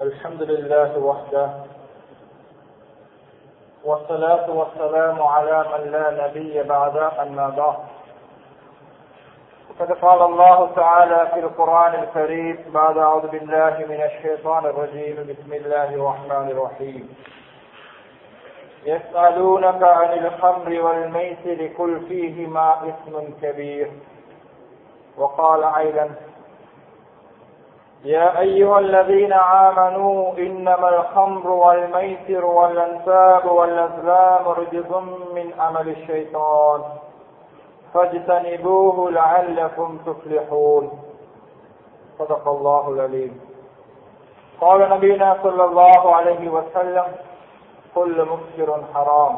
الحمد لله وحده والصلاة والسلام على من لا نبي بعد أما بعد فقد قال الله تعالى في القرآن الكريم بعد أعوذ بالله من الشيطان الرجيم بسم الله الرحمن الرحيم يسألونك عن الخمر والميسر قل فيهما إثم كبير وقال أيضا يا أيها الذين آمنوا إنما الخمر والميسر والأنساب والأزلام رجز من عمل الشيطان فاجتنبوه لعلكم تفلحون صدق الله العليم قال نبينا صلى الله عليه وسلم كل مسكر حرام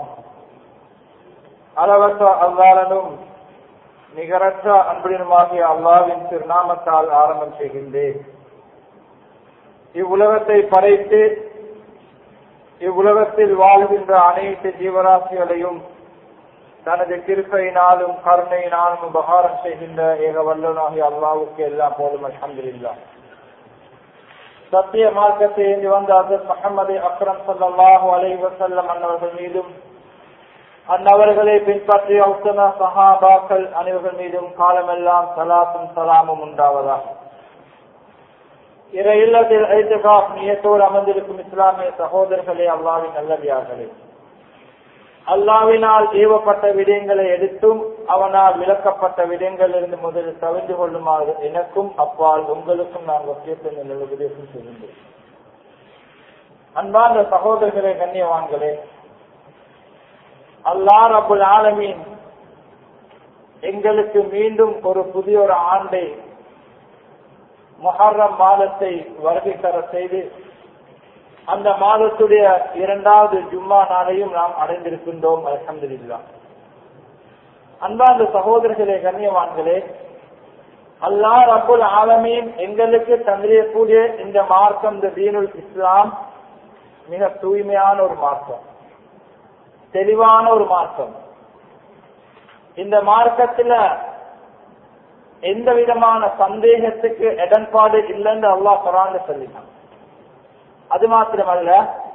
அளவற்ற அல்லாளனும் நிகரற்ற அன்புடனுமாகிய அல்லாவின் திருநாமத்தால் ஆரம்பம் செய்கின்றேன் இவ்வுலகத்தை படைத்து இவ்வுலகத்தில் வாழ்கின்ற அனைத்து ஜீவராசிகளையும் தனது கிருப்பையினாலும் கருணையினாலும் உபகாரம் செய்கின்ற ஏக வல்லனாகிய அல்லாவுக்கு எல்லாம் போலும் அலமதுல்லா சத்திய மார்க்கத்தை ஏந்தி வந்த அசத் முகமது அக்ரம் சல்லாஹூ அலை வசல்லம் அன்னவர்கள் மீதும் அந்நவர்களை பின்பற்றிய உத்தம சஹாபாக்கள் அனைவர்கள் மீதும் காலமெல்லாம் சலாத்தும் சலாமும் உண்டாவதாக இற இல்லத்தில் ஐத்துகாப் நியத்தோடு அமர்ந்திருக்கும் இஸ்லாமிய சகோதரர்களே அல்லாவின் நல்லவியார்களே அல்லாவினால் ஏவப்பட்ட விடயங்களை எடுத்தும் அவனால் விளக்கப்பட்ட விடயங்களிலிருந்து முதலில் தவிர்த்து கொள்ளுமாறு எனக்கும் அப்பால் உங்களுக்கும் நான் வசியத்தில் உபதேசம் செய்கின்றேன் அன்பார்ந்த சகோதரர்களே கண்ணியவான்களே அல்லா ரபுல் ஆலமீன் எங்களுக்கு மீண்டும் ஒரு புதிய ஒரு ஆண்டை மொஹர்ரம் மாதத்தை வருகை தர செய்து அந்த மாதத்துடைய இரண்டாவது ஜும்மா நாளையும் நாம் அடைந்திருக்கின்றோம் அலமதுல்லா அன்பார்ந்த சகோதரர்களே கண்ணியவான்களே அல்லா ரபுல் ஆலமீன் எங்களுக்கு தந்திரியக்கூடிய இந்த மார்க்கம் இந்த தீனுல் இஸ்லாம் மிக தூய்மையான ஒரு மார்க்கம் தெளிவான ஒரு மார்க்கம் இந்த மார்க்கத்துல எந்த விதமான சந்தேகத்துக்கு இடன்பாடு இல்லைன்னு அல்லாஹ் குரான் சொல்லினான் அது மாத்திரமல்ல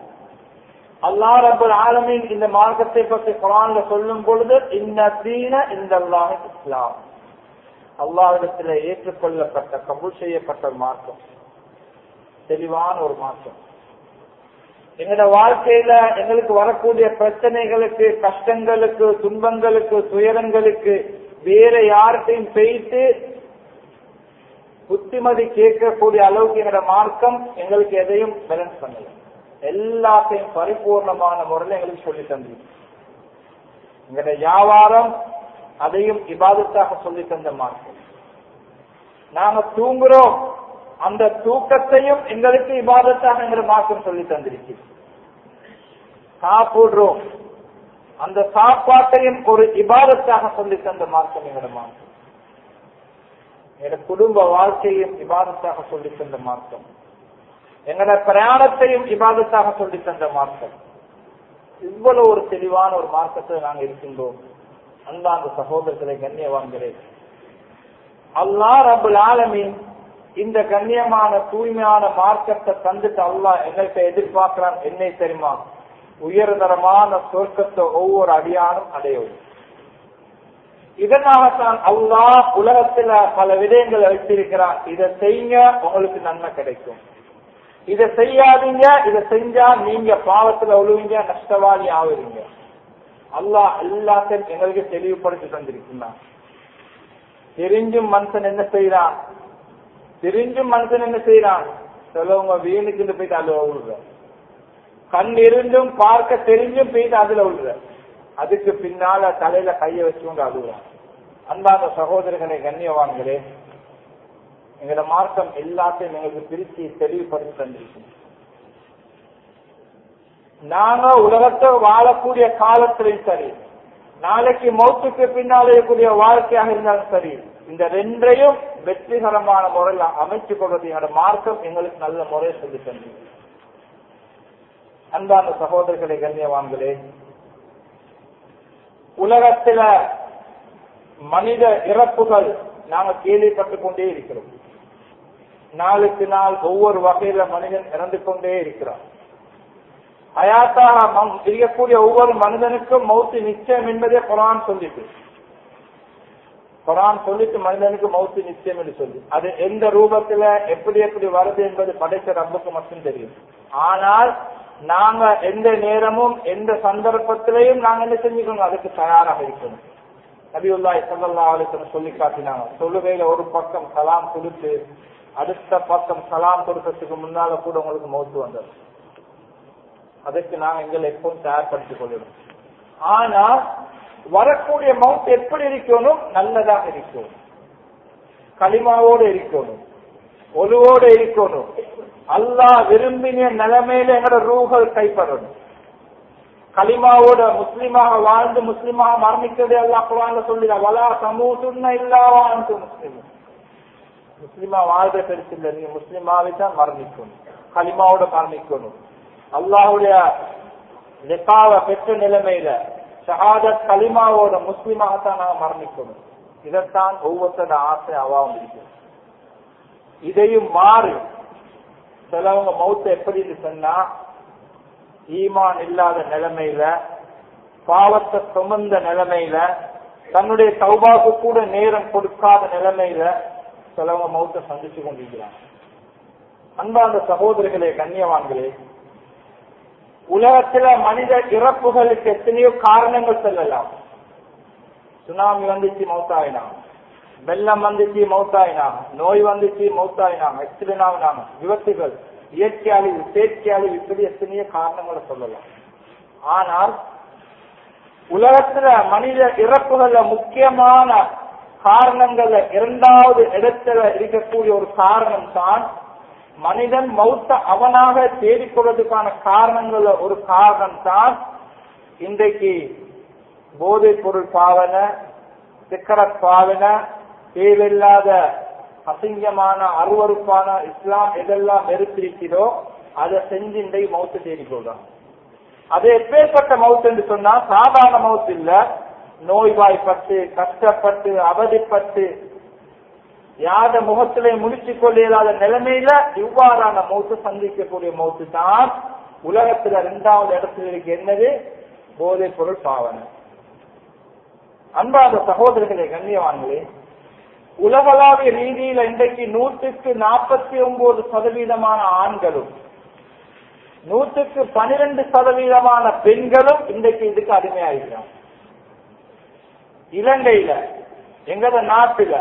அல்லா ரபுல் ஆலமின் இந்த மார்க்கத்தை பற்றி குரான்ல சொல்லும் பொழுது இந்த தீன இந்த அல்லாஹ் இஸ்லாம் அல்லாஹிடத்தில் ஏற்றுக்கொள்ளப்பட்ட கபூல் செய்யப்பட்ட மார்க்கம் தெளிவான ஒரு மார்க்கம் எங்களோட வாழ்க்கையில எங்களுக்கு வரக்கூடிய பிரச்சனைகளுக்கு கஷ்டங்களுக்கு துன்பங்களுக்கு துயரங்களுக்கு வேற யார்கிட்டையும் பெய்த்து புத்திமதி கேட்கக்கூடிய அளவுக்கு எங்களோட மார்க்கம் எங்களுக்கு எதையும் பேலன்ஸ் பண்ணல எல்லாத்தையும் பரிபூர்ணமான முறையில் எங்களுக்கு சொல்லி தந்தது எங்களோட வியாபாரம் அதையும் இபாதத்தாக சொல்லி தந்த மார்க்கம் நாங்க தூங்குறோம் அந்த தூக்கத்தையும் எங்களுக்கு இபாதத்தாக எங்கிற மார்க்கம் சொல்லி தந்திருக்கு சாப்பிடுறோம் அந்த சாப்பாட்டையும் ஒரு இபாதத்தாக சொல்லி தந்த மார்க்கம் எங்களோட மார்க்கம் எங்களோட குடும்ப வாழ்க்கையும் இபாதத்தாக சொல்லி தந்த மார்க்கம் எங்களோட பிரயாணத்தையும் இபாதத்தாக சொல்லி தந்த மார்க்கம் இவ்வளவு ஒரு தெளிவான ஒரு மார்க்கத்தில் நாங்கள் இருக்கின்றோம் அன்பாந்த சகோதரர்களை கண்ணியவான்களே அல்லா ரபுல் ஆலமின் இந்த கண்ணியமான தூய்மையான மார்க்கத்தை தந்துட்டு அல்லா எங்கள்கிட்ட எதிர்பார்க்கிறான் என்னை தெரியுமா உயர்தரமான சொர்க்கத்தை ஒவ்வொரு அடியானும் அடையும் இதனாகத்தான் அல்லா உலகத்துல பல விடயங்களை வச்சிருக்கிறான் இதை செய்யுங்க உங்களுக்கு நன்மை கிடைக்கும் இதை செய்யாதீங்க இதை செஞ்சா நீங்க பாவத்துல உழுவீங்க நஷ்டவாளி ஆகுறீங்க அல்லாஹ் எல்லாத்தையும் எங்களுக்கு தெளிவுபடுத்தி தந்திருக்கிறான் தெரிஞ்சும் மனுஷன் என்ன செய்யறான் தெரிஞ்சும் மனுஷன் என்ன செய்யறான் சிலவங்க வீணுக்கு போயிட்டு அதுல விழுற கண் இருந்தும் பார்க்க தெரிஞ்சும் போயிட்டு அதுல விழுற அதுக்கு பின்னால தலையில கைய வச்சுக்கொண்டு அழுகுறான் அன்பான சகோதரர்களை கண்ணியவான்களே எங்களோட மார்க்கம் எல்லாத்தையும் எங்களுக்கு பிரிச்சு தெளிவுபடுத்தி தந்திருக்கோம் நாங்க உலகத்தை வாழக்கூடிய காலத்திலையும் சரி நாளைக்கு மௌத்துக்கு பின்னாலே கூடிய வாழ்க்கையாக இருந்தாலும் சரி இந்த ரெண்டையும் வெற்றிகரமான முறையில் அமைத்துக் கொள்வது எங்களோட மார்க்கம் எங்களுக்கு நல்ல முறையை சொல்லி தந்தது அன்பான சகோதரர்களை கண்ணியவான்களே உலகத்தில மனித இறப்புகள் நாங்க கேள்விப்பட்டுக் கொண்டே இருக்கிறோம் நாளுக்கு நாள் ஒவ்வொரு வகையில மனிதன் இறந்து கொண்டே இருக்கிறான் ஹயாத்தாக மம் இருக்கக்கூடிய ஒவ்வொரு மனிதனுக்கும் மௌத்து நிச்சயம் என்பதே குரான் சொல்லிட்டு குரான் சொல்லிட்டு மனிதனுக்கு மௌத்து நிச்சயம் என்று சொல்லி அது எந்த ரூபத்துல எப்படி எப்படி வருது என்பது படைத்த ரப்புக்கு மட்டும் தெரியும் ஆனால் நாங்க எந்த நேரமும் எந்த சந்தர்ப்பத்திலையும் நாங்க என்ன செஞ்சுக்கணும் அதுக்கு தயாராக இருக்கணும் நபியுல்லாய் சல்லா அலிசன் சொல்லி காட்டினாங்க தொழுகையில ஒரு பக்கம் சலாம் கொடுத்து அடுத்த பக்கம் சலாம் கொடுக்கறதுக்கு முன்னால கூட உங்களுக்கு மௌத்து வந்தது அதுக்கு நாங்க எங்களை எப்பவும் தயார்படுத்திக் கொள்ளணும் ஆனா வரக்கூடிய மவுத் எப்படி இருக்கணும் நல்லதாக இருக்கணும் களிமாவோடு இருக்கணும் ஒழுவோடு இருக்கணும் அல்லாஹ் விரும்பின நிலைமையில எங்களோட ரூகள் கைப்படணும் களிமாவோட முஸ்லிமாக வாழ்ந்து முஸ்லிமாக மரணிக்கிறதே அல்லா குரான்ல சொல்லிடா வலா சமூசுன்ன இல்லாவான்ட்டு முஸ்லிம் முஸ்லிமா வாழ்ற பெருசு இல்லை நீங்க முஸ்லிமாவே தான் மரணிக்கணும் களிமாவோட மரணிக்கணும் அல்லாஹுடைய நிக்காவ பெற்ற நிலைமையில ஷஹாதத் கலிமாவோட முஸ்லிமாகத்தான் நாங்க மரணிக்கணும் இதைத்தான் ஒவ்வொருத்தர ஆசை அவாவும் இருக்கு இதையும் மாறு சிலவங்க மௌத்த எப்படின்னு சொன்னா ஈமான் இல்லாத நிலைமையில பாவத்தை சுமந்த நிலைமையில தன்னுடைய சௌபாக்கு கூட நேரம் கொடுக்காத நிலைமையில சிலவங்க மௌத்த சந்திச்சு கொண்டிருக்கிறாங்க அன்பார்ந்த சகோதரர்களே கண்ணியவான்களே உலகத்துல மனித இறப்புகளுக்கு எத்தனையோ காரணங்கள் சொல்லலாம் சுனாமி வந்துச்சு மௌத்தாயினாங்க வெள்ளம் வந்துச்சு மௌத்தாயினாங்க நோய் வந்துச்சு மௌத்தாயினாங்க ஆக்சிடென்ட் ஆகினாங்க விபத்துகள் இயற்கை அழிவு செயற்கை அழிவு இப்படி எத்தனையோ காரணங்களை சொல்லலாம் ஆனால் உலகத்துல மனித இறப்புகள்ல முக்கியமான காரணங்கள்ல இரண்டாவது இடத்துல இருக்கக்கூடிய ஒரு காரணம் தான் மனிதன் மௌத்த அவனாக தேடிக்கொள்வதற்கான காரணங்கள்ல ஒரு காரணம் தான் இன்றைக்கு போதைப் பொருள் பாவனை சிக்கரத் பாவனை தேவையில்லாத அசிங்கமான அருவறுப்பான இஸ்லாம் எதெல்லாம் வெறுத்திருக்கிறதோ அதை செஞ்சு இன்றைக்கு மௌத்து தேடிக்கொள்றான் அது எப்பேற்பட்ட மவுத் என்று சொன்னா சாதாரண மவுத் இல்ல நோய்வாய்ப்பட்டு கஷ்டப்பட்டு அவதிப்பட்டு யாத முகத்திலே முடிச்சு கொள்ள இயலாத நிலைமையில இவ்வாறான மௌத்து சந்திக்கக்கூடிய மௌத்து தான் உலகத்துல இரண்டாவது இடத்துல இருக்கு என்னது போதைப் பொருள் பாவனை அன்பாத சகோதரர்களே கண்ணியவான்களே உலகளாவிய ரீதியில இன்றைக்கு நூற்றுக்கு நாற்பத்தி ஒன்பது சதவீதமான ஆண்களும் நூற்றுக்கு பனிரெண்டு சதவீதமான பெண்களும் இன்றைக்கு இதுக்கு அடிமையாகிறாங்க இலங்கையில எங்கட நாட்டுல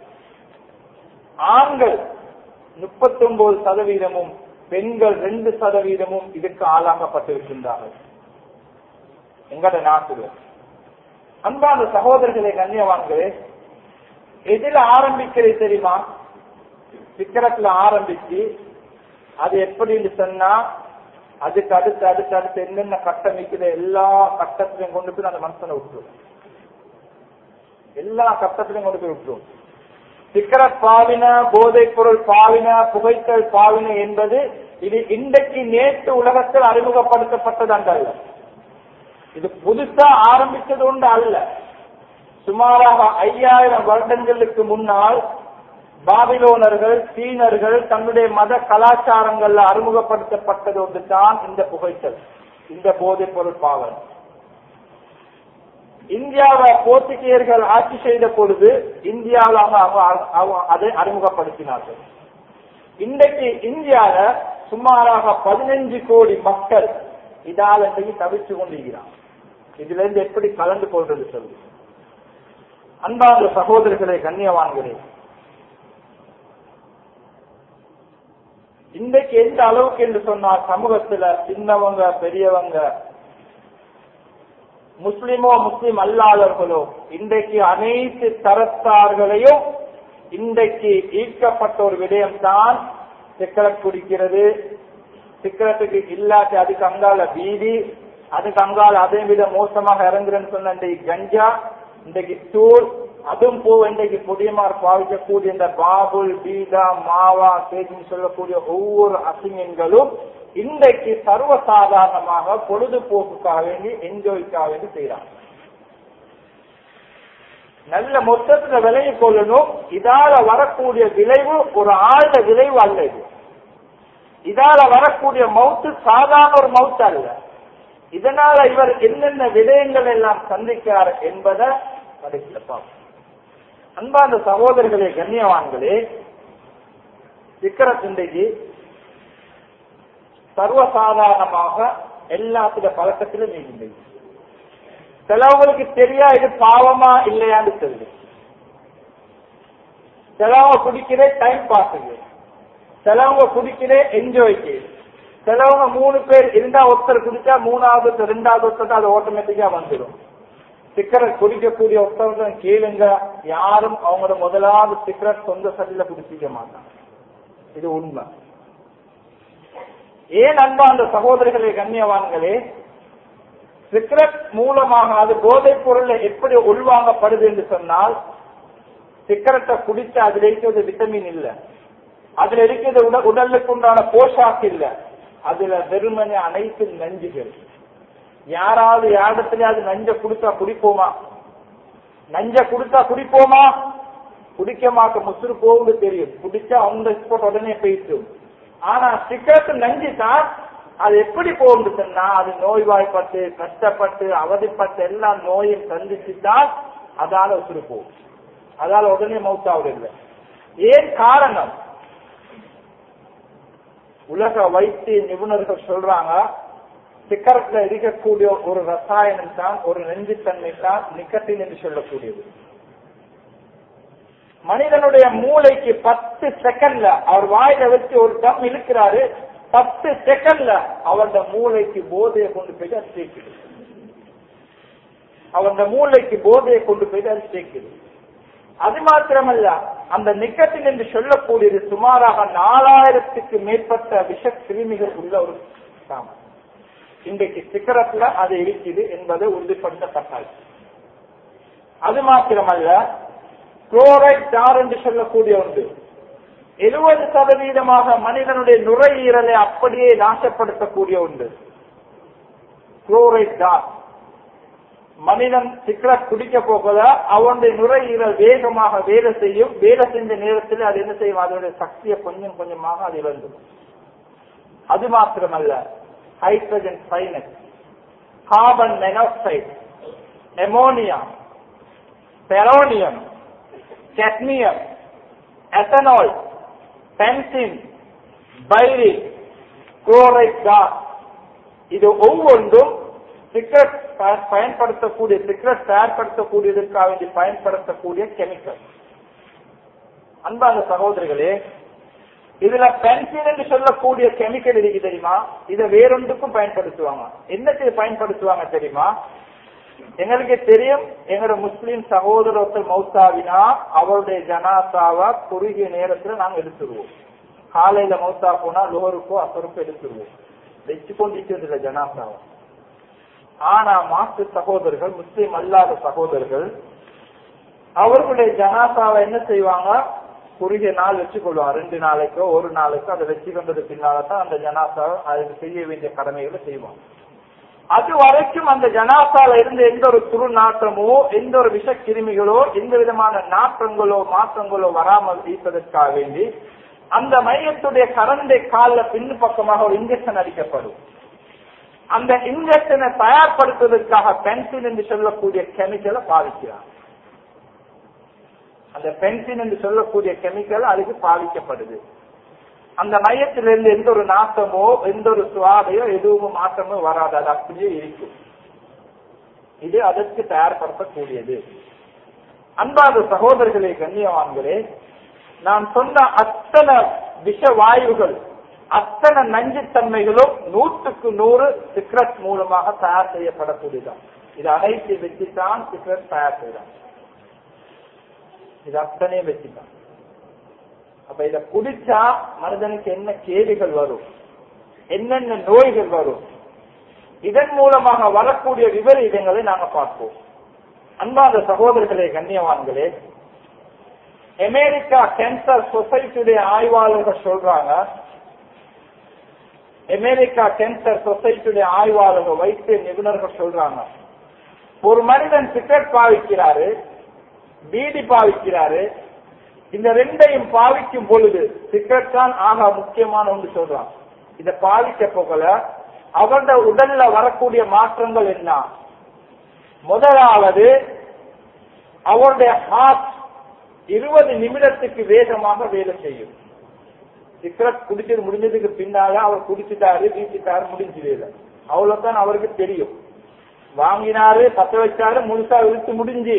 ஆண்கள் முப்பத்தி ஒன்பது சதவீதமும் பெண்கள் ரெண்டு சதவீதமும் இதுக்கு ஆளாக்கப்பட்டிருக்கின்றார்கள் எங்கட நாட்டுல அன்பான சகோதரர்களே கண்ணியவான்களே எதில் ஆரம்பிக்கிறது தெரியுமா சிக்கரத்துல ஆரம்பிச்சு அது எப்படின்னு சொன்னா அதுக்கு அடுத்து அடுத்து அடுத்து என்னென்ன கட்டம் நிக்குது எல்லா கட்டத்திலையும் கொண்டு போய் அந்த மனுஷனை விட்டுரும் எல்லா கட்டத்திலையும் கொண்டு போய் விட்டுரும் சிக்கரத் பாவின போதைப் பொருள் பாவின புகைத்தல் பாவின என்பது இது இன்றைக்கு நேற்று உலகத்தில் அறிமுகப்படுத்தப்பட்டது அன்றல்ல இது புதுசா ஆரம்பித்தது உண்டு அல்ல சுமாராக ஐயாயிரம் வருடங்களுக்கு முன்னால் பாபிலோனர்கள் சீனர்கள் தன்னுடைய மத கலாச்சாரங்கள்ல அறிமுகப்படுத்தப்பட்டது ஒன்று தான் இந்த புகைத்தல் இந்த போதைப் பொருள் பாவனை இந்தியாவை போர்த்துகேயர்கள் ஆட்சி செய்த பொழுது இந்தியாவில் அவங்க அதை அறிமுகப்படுத்தினார்கள் இன்றைக்கு இந்தியால சுமாராக பதினஞ்சு கோடி மக்கள் இதால் இன்றைக்கு தவிச்சு கொண்டிருக்கிறான் இதுல இருந்து எப்படி கலந்து கொள்றது சொல்லு அன்பார்ந்த சகோதரர்களே கண்ணியவான்களே இன்றைக்கு எந்த அளவுக்கு என்று சொன்னால் சமூகத்துல சின்னவங்க பெரியவங்க முஸ்லிமோ முஸ்லிம் அல்லாதவர்களோ இன்றைக்கு அனைத்து தரத்தார்களையும் இன்றைக்கு ஈர்க்கப்பட்ட ஒரு விடயம் தான் சிக்கரட் குடிக்கிறது சிக்கரத்துக்கு இல்லாத அதுக்கு அங்கால வீதி அதுக்கு அங்கால அதை விட மோசமாக இறங்குறேன்னு சொன்ன இன்றைக்கு கஞ்சா இன்றைக்கு தூள் அதுவும் போ இன்றைக்கு புதியமார் பாவிக்கக்கூடிய இந்த பாபுல் பீடா மாவா கேஜின்னு சொல்லக்கூடிய ஒவ்வொரு அசிங்கங்களும் இன்றைக்கு சர்வசாதாரணமாக பொழுதுபோக்குக்காக வேண்டி என்ஜாய்க்காக வேண்டி செய்யறாங்க நல்ல மொத்தத்துல விலகி கொள்ளணும் இதால வரக்கூடிய விளைவு ஒரு ஆழ்ந்த விளைவு அல்ல இது இதால வரக்கூடிய மவுத்து சாதாரண ஒரு மவுத்து அல்ல இதனால இவர் என்னென்ன விடயங்கள் எல்லாம் சந்திக்கிறார் என்பதை கடைசியில பார்ப்போம் அன்பார்ந்த சகோதரர்களே கண்ணியவான்களே சிக்கர சிந்தைக்கு சர்வசாதாரணமாக எல்லாத்துல பழக்கத்திலும் நீங்க சிலவங்களுக்கு தெரியா இது பாவமா இல்லையான்னு தெரியுது சிலவங்க குடிக்கிறே டைம் பாஸுக்கு சிலவங்க குடிக்கிறே என்ஜாய்க்கு சிலவங்க மூணு பேர் இருந்தா ஒருத்தர் குடிச்சா மூணாவது ரெண்டாவது ஒருத்தர் அது ஆட்டோமேட்டிக்கா வந்துடும் சிக்கரெட் குடிக்கக்கூடிய ஒருத்தவங்க கேளுங்க யாரும் அவங்களோட முதலாவது சிக்கரெட் சொந்த சட்டில குடிச்சிக்க மாட்டாங்க இது உண்மை ஏன் அன்பா அந்த சகோதரிகளே கண்ணியவான்களே சிகரெட் மூலமாக அது போதைப் பொருள் எப்படி உள்வாங்கப்படுது என்று சொன்னால் சிகரெட்டை குடிச்சு அதுல இருக்கிறது விட்டமின் இல்ல அதுல இருக்கிறது உடல் உடலுக்கு உண்டான போஷாக்கு இல்ல அதுல வெறுமனே அனைத்து நஞ்சுகள் யாராவது யாரிடத்திலேயாவது நஞ்ச குடுத்தா குடிப்போமா நஞ்ச குடுத்தா குடிப்போமா குடிக்க மாட்ட முசுறு போகுது தெரியும் குடிச்சா அந்த ஸ்பாட் உடனே போயிட்டும் ஆனா சிகரெட் நஞ்சு தான் அது எப்படி போகுதுன்னா அது நோய்வாய்ப்பட்டு கஷ்டப்பட்டு அவதிப்பட்டு எல்லாம் நோயும் சந்திச்சு தான் அதால உசுறு போகும் அதால உடனே மவுத்தாவது இல்லை ஏன் காரணம் உலக வைத்திய நிபுணர்கள் சொல்றாங்க சிக்கரத்துல இருக்கக்கூடிய ஒரு ரசாயனம் தான் ஒரு நெஞ்சுத்தன்மை தான் நிக்கட்டின் என்று சொல்லக்கூடியது மனிதனுடைய மூளைக்கு பத்து செகண்ட்ல அவர் வாயில வச்சு ஒரு டம் இழுக்கிறாரு பத்து செகண்ட்ல அவருடைய மூளைக்கு போதையை கொண்டு போய் அது சேர்க்குது அவருடைய மூளைக்கு போதையை கொண்டு போய் அது சேர்க்குது அது மாத்திரமல்ல அந்த நிக்கத்தின் என்று சொல்லக்கூடியது சுமாராக நாலாயிரத்துக்கு மேற்பட்ட விஷ கிருமிகள் உள்ள ஒரு சாமான் இன்றைக்கு சிக்கரத்துல அது இருக்குது என்பது உறுதிப்படுத்தப்பட்டாச்சு அது மாத்திரமல்ல குளோரைட் தார் என்று சொல்லக்கூடிய ஒன்று எழுபது சதவீதமாக மனிதனுடைய நுரையீரலை அப்படியே நாசப்படுத்தக்கூடிய ஒன்று குளோரைட் தார் மனிதன் சிக்கரட் குடிக்க போகதா அவனுடைய நுரையீரல் வேகமாக வேலை செய்யும் வேலை செஞ்ச நேரத்தில் அது என்ன செய்யும் அதனுடைய சக்தியை கொஞ்சம் கொஞ்சமாக அது இழந்துடும் அது மாத்திரமல்ல ஹைட்ரஜன் சைனஸ் carbon monoxide ammonia polonium cadmium, ethanol, benzene பைரிக் குளோரைட் காஸ் இது ஒவ்வொன்றும் சிகரெட் பயன்படுத்தக்கூடிய சிகரெட் தயார்படுத்தக்கூடியதற்காக வேண்டி பயன்படுத்தக்கூடிய கெமிக்கல் அன்பான சகோதரிகளே இதுல பென்சில் என்று சொல்லக்கூடிய கெமிக்கல் இருக்கு தெரியுமா இதை வேறொன்றுக்கும் பயன்படுத்துவாங்க என்னத்துக்கு பயன்படுத்துவாங்க தெரியுமா எங்களுக்கு தெரியும் எங்களோட முஸ்லீம் சகோதரர்கள் மௌத்தாவினா அவருடைய ஜனாசாவா குறுகிய நேரத்துல நாங்க எடுத்துருவோம் காலையில மௌத்தா போனா லோருக்கோ அசருக்கோ எடுத்துருவோம் வச்சு கொண்டிருக்கிறது இல்ல ஜனாசாவை ஆனா மாற்று சகோதரர்கள் முஸ்லீம் அல்லாத சகோதரர்கள் அவர்களுடைய ஜனாசாவை என்ன செய்வாங்க குறுகிய நாள் வச்சுக்கொள்வாங்க ரெண்டு நாளைக்கோ ஒரு நாளைக்கோ அதை வச்சு கொண்டது பின்னால்தான் அந்த ஜனாசாவை அதுக்கு செய்ய வேண்டிய கடமைகளை செய்வாங்க அது வரைக்கும் அந்த ஜனாசால இருந்து எந்த ஒரு துரு நாற்றமோ எந்த ஒரு விஷ கிருமிகளோ எந்த விதமான நாற்றங்களோ மாற்றங்களோ வராமல் இருப்பதற்காக வேண்டி அந்த மையத்துடைய கரண்டை காலில் பின்னு பக்கமாக ஒரு இன்ஜெக்ஷன் அடிக்கப்படும் அந்த இன்ஜெக்ஷனை தயார்படுத்துவதற்காக பென்சில் என்று சொல்லக்கூடிய கெமிக்கலை பாதிக்கிறார் அந்த பென்சின் என்று சொல்லக்கூடிய கெமிக்கல் அதுக்கு பாதிக்கப்படுது அந்த மையத்திலிருந்து எந்த ஒரு நாட்டமோ எந்த ஒரு சுவாதையோ எதுவும் மாற்றமோ வராது அது அப்படியே இருக்கும் இது அதற்கு தயார்படுத்தக்கூடியது அன்பாத சகோதரர்களே கண்ணியவான்களே நான் சொன்ன அத்தனை விஷ வாயுகள் அத்தனை நஞ்சுத்தன்மைகளும் நூற்றுக்கு நூறு சிக்ரட் மூலமாக தயார் செய்யப்படக்கூடியதான் இது அனைத்து வச்சுதான் சிக்ரட் தயார் செய்யலாம் இது அத்தனையும் வச்சுதான் அப்ப இத குடிச்சா மனிதனுக்கு என்ன கேடுகள் வரும் என்னென்ன நோய்கள் வரும் இதன் மூலமாக வரக்கூடிய விபரீதங்களை நாங்க பார்ப்போம் அன்பாத சகோதரர்களே கண்ணியவான்களே அமெரிக்கா கேன்சர் சொசைட்டியுடைய ஆய்வாளர்கள் சொல்றாங்க அமெரிக்கா கேன்சர் சொசைட்டியுடைய ஆய்வாளர்கள் வைத்திய நிபுணர்கள் சொல்றாங்க ஒரு மனிதன் சிகரெட் பாவிக்கிறாரு பீடி பாவிக்கிறாரு இந்த ரெண்டையும் பாவிக்கும் பொழுது சிகரெட் தான் ஆக முக்கியமான ஒன்று சொல்றான் இதை பாவிக்க போகல அவருடைய உடல்ல வரக்கூடிய மாற்றங்கள் என்ன முதலாவது அவருடைய ஹார்ட் இருபது நிமிடத்துக்கு வேகமாக வேலை செய்யும் சிகரெட் குடிச்சது முடிஞ்சதுக்கு பின்னால அவர் குடிச்சிட்டாரு வீசிட்டாரு முடிஞ்சு வேலை அவ்வளவுதான் அவருக்கு தெரியும் வாங்கினாரு பத்த வச்சாரு முழுசா இழுத்து முடிஞ்சு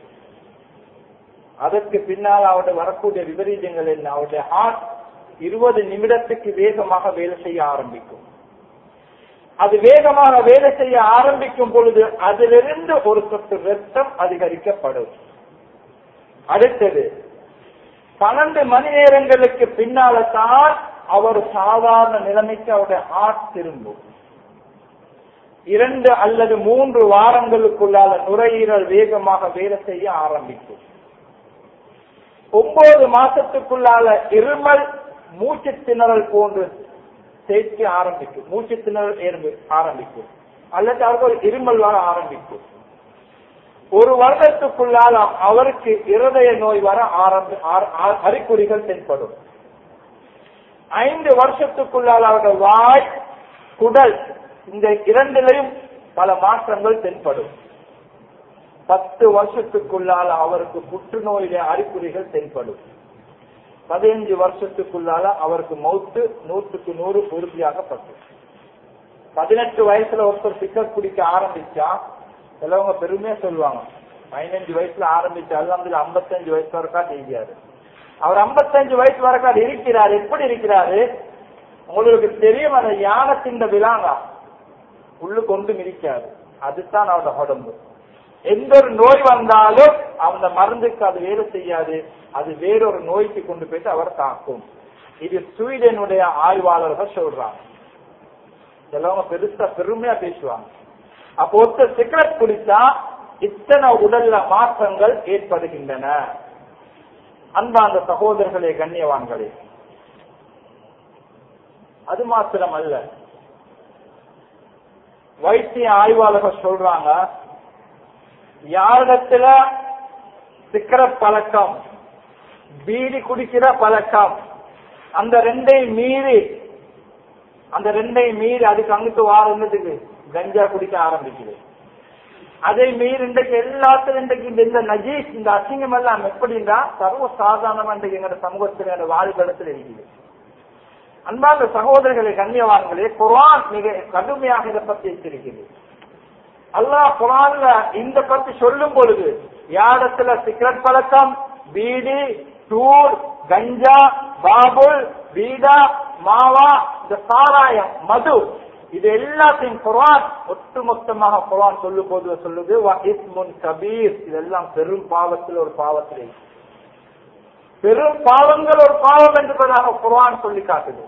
அதற்கு பின்னால் அவருடைய வரக்கூடிய விபரீதங்கள் என்ன அவருடைய ஹார்ட் இருபது நிமிடத்துக்கு வேகமாக வேலை செய்ய ஆரம்பிக்கும் அது வேகமாக வேலை செய்ய ஆரம்பிக்கும் பொழுது அதிலிருந்து ஒரு சொட்டு ரத்தம் அதிகரிக்கப்படும் அடுத்தது பன்னெண்டு மணி நேரங்களுக்கு பின்னால தான் அவர் சாதாரண நிலைமைக்கு அவருடைய ஹார்ட் திரும்பும் இரண்டு அல்லது மூன்று வாரங்களுக்குள்ளால நுரையீரல் வேகமாக வேலை செய்ய ஆரம்பிக்கும் ஒன்பது மாசத்துக்குள்ளால இருமல் மூச்சு திணறல் போன்று சேர்க்க ஆரம்பிக்கும் மூச்சு திணறல் ஏற்பு ஆரம்பிக்கும் அல்லது அவர்கள் இருமல் வர ஆரம்பிக்கும் ஒரு வருடத்துக்குள்ளால அவருக்கு இருதய நோய் வர ஆரம்பி அறிகுறிகள் தென்படும் ஐந்து வருஷத்துக்குள்ளால் அவருடைய வாய் குடல் இந்த இரண்டிலையும் பல மாற்றங்கள் தென்படும் பத்து வருஷத்துக்குள்ளால அவருக்கு புற்றுநோயில அறிகுறிகள் தென்படும் பதினஞ்சு வருஷத்துக்குள்ளால அவருக்கு மௌத்து நூற்றுக்கு நூறு உறுதியாகப்பட்டது பதினெட்டு வயசுல ஒருத்தர் சிக்கர் குடிக்க ஆரம்பிச்சா சிலவங்க பெருமையா சொல்லுவாங்க பதினஞ்சு வயசுல ஆரம்பிச்சாலும் அதுல ஐம்பத்தஞ்சு வயசு வரைக்கா தெரியாது அவர் ஐம்பத்தஞ்சு வயசு வரைக்கா இருக்கிறார் எப்படி இருக்கிறாரு உங்களுக்கு தெரியும் அந்த யானத்தின் விழாங்க உள்ளு கொண்டு மிதிக்காது அதுதான் அவரோட உடம்பு எந்த ஒரு நோய் வந்தாலும் அந்த மருந்துக்கு அது வேலை செய்யாது அது வேறொரு நோய்க்கு கொண்டு போயிட்டு அவர் தாக்கும் இது ஸ்வீடனுடைய ஆய்வாளர்கள் சொல்றாங்க சிலவங்க பெருசா பெருமையா பேசுவாங்க அப்போ ஒருத்தர் சிகரெட் குடிச்சா இத்தனை உடல்ல மாற்றங்கள் ஏற்படுகின்றன அன்பாந்த சகோதரர்களே கண்ணியவான்களே அது மாத்திரம் அல்ல வைத்திய ஆய்வாளர்கள் சொல்றாங்க யாரிடத்துல சிக்கரட் பழக்கம் பீடி குடிக்கிற பழக்கம் அந்த ரெண்டையும் மீறி அந்த ரெண்டையும் மீறி அதுக்கு அங்கிட்டு வாரத்துக்கு கஞ்சா குடிக்க ஆரம்பிக்குது அதை மீறி இன்றைக்கு எல்லாத்திலும் இன்றைக்கு இந்த இந்த நஜீஸ் இந்த அசிங்கம் எல்லாம் எப்படின்னா சர்வ சாதாரணமா இன்றைக்கு எங்களோட சமூகத்தில் எங்களோட வாழ்விடத்தில் இருக்குது அன்பார்ந்த சகோதரர்களை கண்ணியவான்களே குரான் மிக கடுமையாக இதை பற்றி எச்சரிக்கிறது அல்லாஹ் குரான்ல இந்த பத்தி சொல்லும் பொழுது யாரிடத்துல சிகரெட் பழக்கம் பீடி டூர் கஞ்சா பாபுல் பீடா மாவா இந்த சாராயம் மது இது எல்லாத்தையும் குரான் ஒட்டுமொத்தமாக குரான் சொல்லும் போது சொல்லுது இஸ்முன் கபீர் இதெல்லாம் பெரும் பாவத்தில் ஒரு பாவத்திலே பெரும் பாவங்கள் ஒரு பாவம் என்பதாக குரான் சொல்லி காட்டுது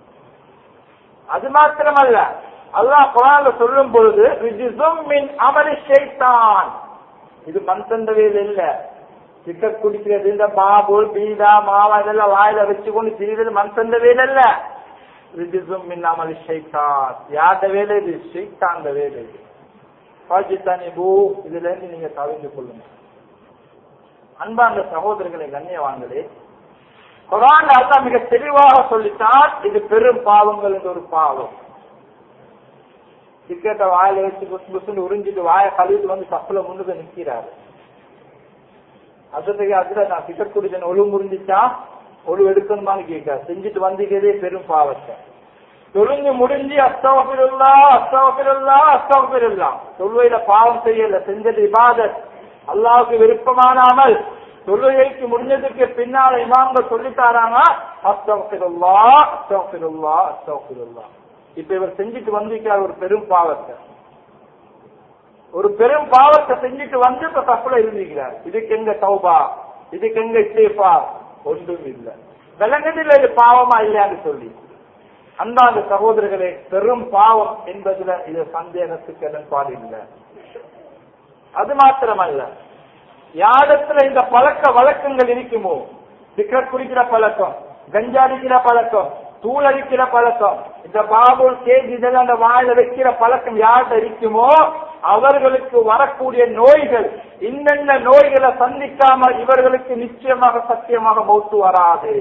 அது மாத்திரமல்ல அல்லாஹ் குரான்ல சொல்லும் பொழுது அமலி ஷைத்தான் இது மண் தந்தவையில் இல்ல சிக்கர் குடிக்கிறது இந்த பாபுல் பீடா மாவா இதெல்லாம் வாயில வச்சுக்கொண்டு திரிகிறது மண் தந்தவையில் இல்ல ரிஜிசும் மின் அமலி ஷைத்தான் யார்ட வேலை இது ஷைத்தான் வேலை இது பாஜித்தானி பூ இதுல இருந்து நீங்க தவிர்த்து கொள்ளுங்க அன்பார்ந்த சகோதரர்களை கண்ணியவான்களே குரான் அல்லா மிக தெளிவாக சொல்லித்தான் இது பெரும் பாவங்கள் என்ற ஒரு பாவம் சிக்கெட்டை வாயில வச்சு புசு புசுன்னு உறிஞ்சிட்டு வாய கழுவிட்டு வந்து கப்பல முன்னுக்கு நிக்கிறாரு அதுக்கு அதுல நான் சிக்கெட் குடிச்சேன் ஒழு முறிஞ்சிச்சா ஒழு எடுக்கணுமான்னு கேட்க செஞ்சுட்டு வந்திக்கிறதே பெரும் பாவத்தை தொழுந்து முடிஞ்சு அஸ்தவபிருல்லா அஸ்தவபிருல்லா அஸ்தவபிருல்லா தொழுவையில பாவம் செய்யல செஞ்சது இபாதத் அல்லாவுக்கு விருப்பமான அமல் தொழுகைக்கு முடிஞ்சதுக்கு பின்னால இமாம்கள் சொல்லித்தாராங்க அஸ்தவபிருல்லா அஸ்தவபிருல்லா அஸ்தவபிருல்லா இப்ப இவர் செஞ்சுட்டு வந்திருக்கார் ஒரு பெரும் பாவத்தை ஒரு பெரும் பாவத்தை செஞ்சுட்டு வந்து இப்ப தப்புல இருந்திருக்கிறார் இதுக்கு எங்க தௌபா இதுக்கு எங்க இஸ்தேஃபா ஒன்றும் இல்லை விளங்குதில்லை இது பாவமா இல்லையான்னு சொல்லி அந்தாந்த சகோதரர்களே பெரும் பாவம் என்பதுல இது சந்தேகத்துக்கு இடன்பாடு இல்லை அது மாத்திரமல்ல யாரிடத்துல இந்த பழக்க வழக்கங்கள் இருக்குமோ சிகரெட் குடிக்கிற பழக்கம் கஞ்சா அடிக்கிற பழக்கம் தூள் அடிக்கிற பழக்கம் இந்த பாபுல் கேஜ் இதெல்லாம் அந்த வாயில வைக்கிற பழக்கம் யார்கிட்ட இருக்குமோ அவர்களுக்கு வரக்கூடிய நோய்கள் இன்னென்ன நோய்களை சந்திக்காம இவர்களுக்கு நிச்சயமாக சத்தியமாக மௌத்து வராது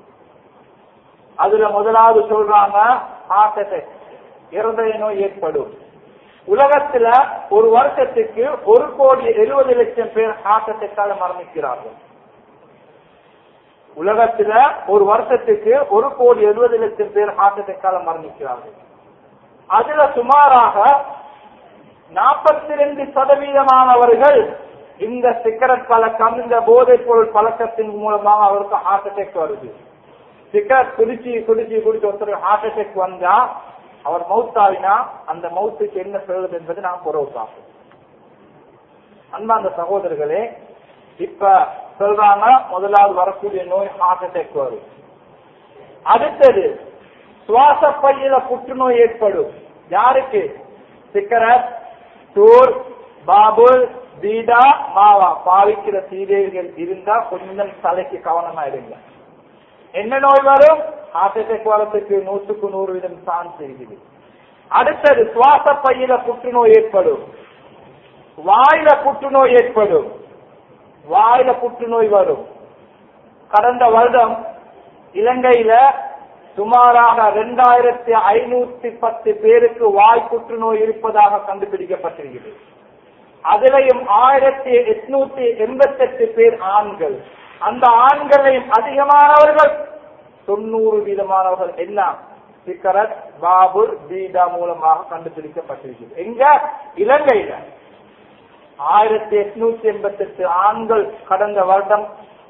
அதுல முதலாவது சொல்றாங்க ஹார்ட் அட்டாக் இருதய நோய் ஏற்படும் உலகத்துல ஒரு வருஷத்துக்கு ஒரு கோடி எழுபது லட்சம் பேர் ஹார்ட் அட்டாக்கால மரணிக்கிறார்கள் உலகத்துல ஒரு வருஷத்துக்கு ஒரு கோடி எழுபது லட்சம் பேர் ஹார்ட் அட்டாக்கால மரணிக்கிறார்கள் அதுல சுமாராக நாற்பத்தி ரெண்டு சதவீதமானவர்கள் இந்த சிகரெட் பழக்கம் இந்த போதைப் பொருள் பழக்கத்தின் மூலமாக அவருக்கு ஹார்ட் அட்டாக் வருது சிகரெட் குடிச்சு குடிச்சு குடிச்சு ஒருத்தர் ஹார்ட் அட்டாக் வந்தா அவர் மவுத்தாவினா அந்த மவுத்துக்கு என்ன சொல்வது என்பது நாம் புறவு பார்ப்போம் அன்பாந்த சகோதரர்களே இப்ப சொல்றாங்க முதலாவது வரக்கூடிய நோய் ஹார்ட் அட்டாக் வரும் அடுத்தது சுவாச பையில புற்றுநோய் ஏற்படும் யாருக்கு சிக்கரட் டூர் பாபுல் பீடா மாவா பாவிக்கிற சீதைகள் இருந்தா கொஞ்சம் தலைக்கு கவனமா இருங்க என்ன நோய் வரும் ஹார்ட் அட்டாக் வரத்துக்கு நூற்றுக்கு நூறு வீதம் சான்ஸ் இருக்குது அடுத்தது சுவாச பையில புற்றுநோய் ஏற்படும் வாயில புற்றுநோய் ஏற்படும் வாயில புற்றுநோய் வரும் கடந்த வருடம் இலங்கையில சுமாராக இரண்டாயிரத்தி ஐநூத்தி பத்து பேருக்கு வாய் புற்றுநோய் இருப்பதாக கண்டுபிடிக்கப்பட்டிருக்கிறது அதிலையும் ஆயிரத்தி எட்நூத்தி எண்பத்தி எட்டு பேர் ஆண்கள் அந்த ஆண்களையும் அதிகமானவர்கள் தொண்ணூறு வீதமானவர்கள் என்ன சிக்கரத் பாபு பீடா மூலமாக கண்டுபிடிக்கப்பட்டிருக்கிறது எங்க இலங்கையில ஆயிரத்தி எட்நூத்தி எண்பத்தி எட்டு ஆண்கள் கடந்த வருடம்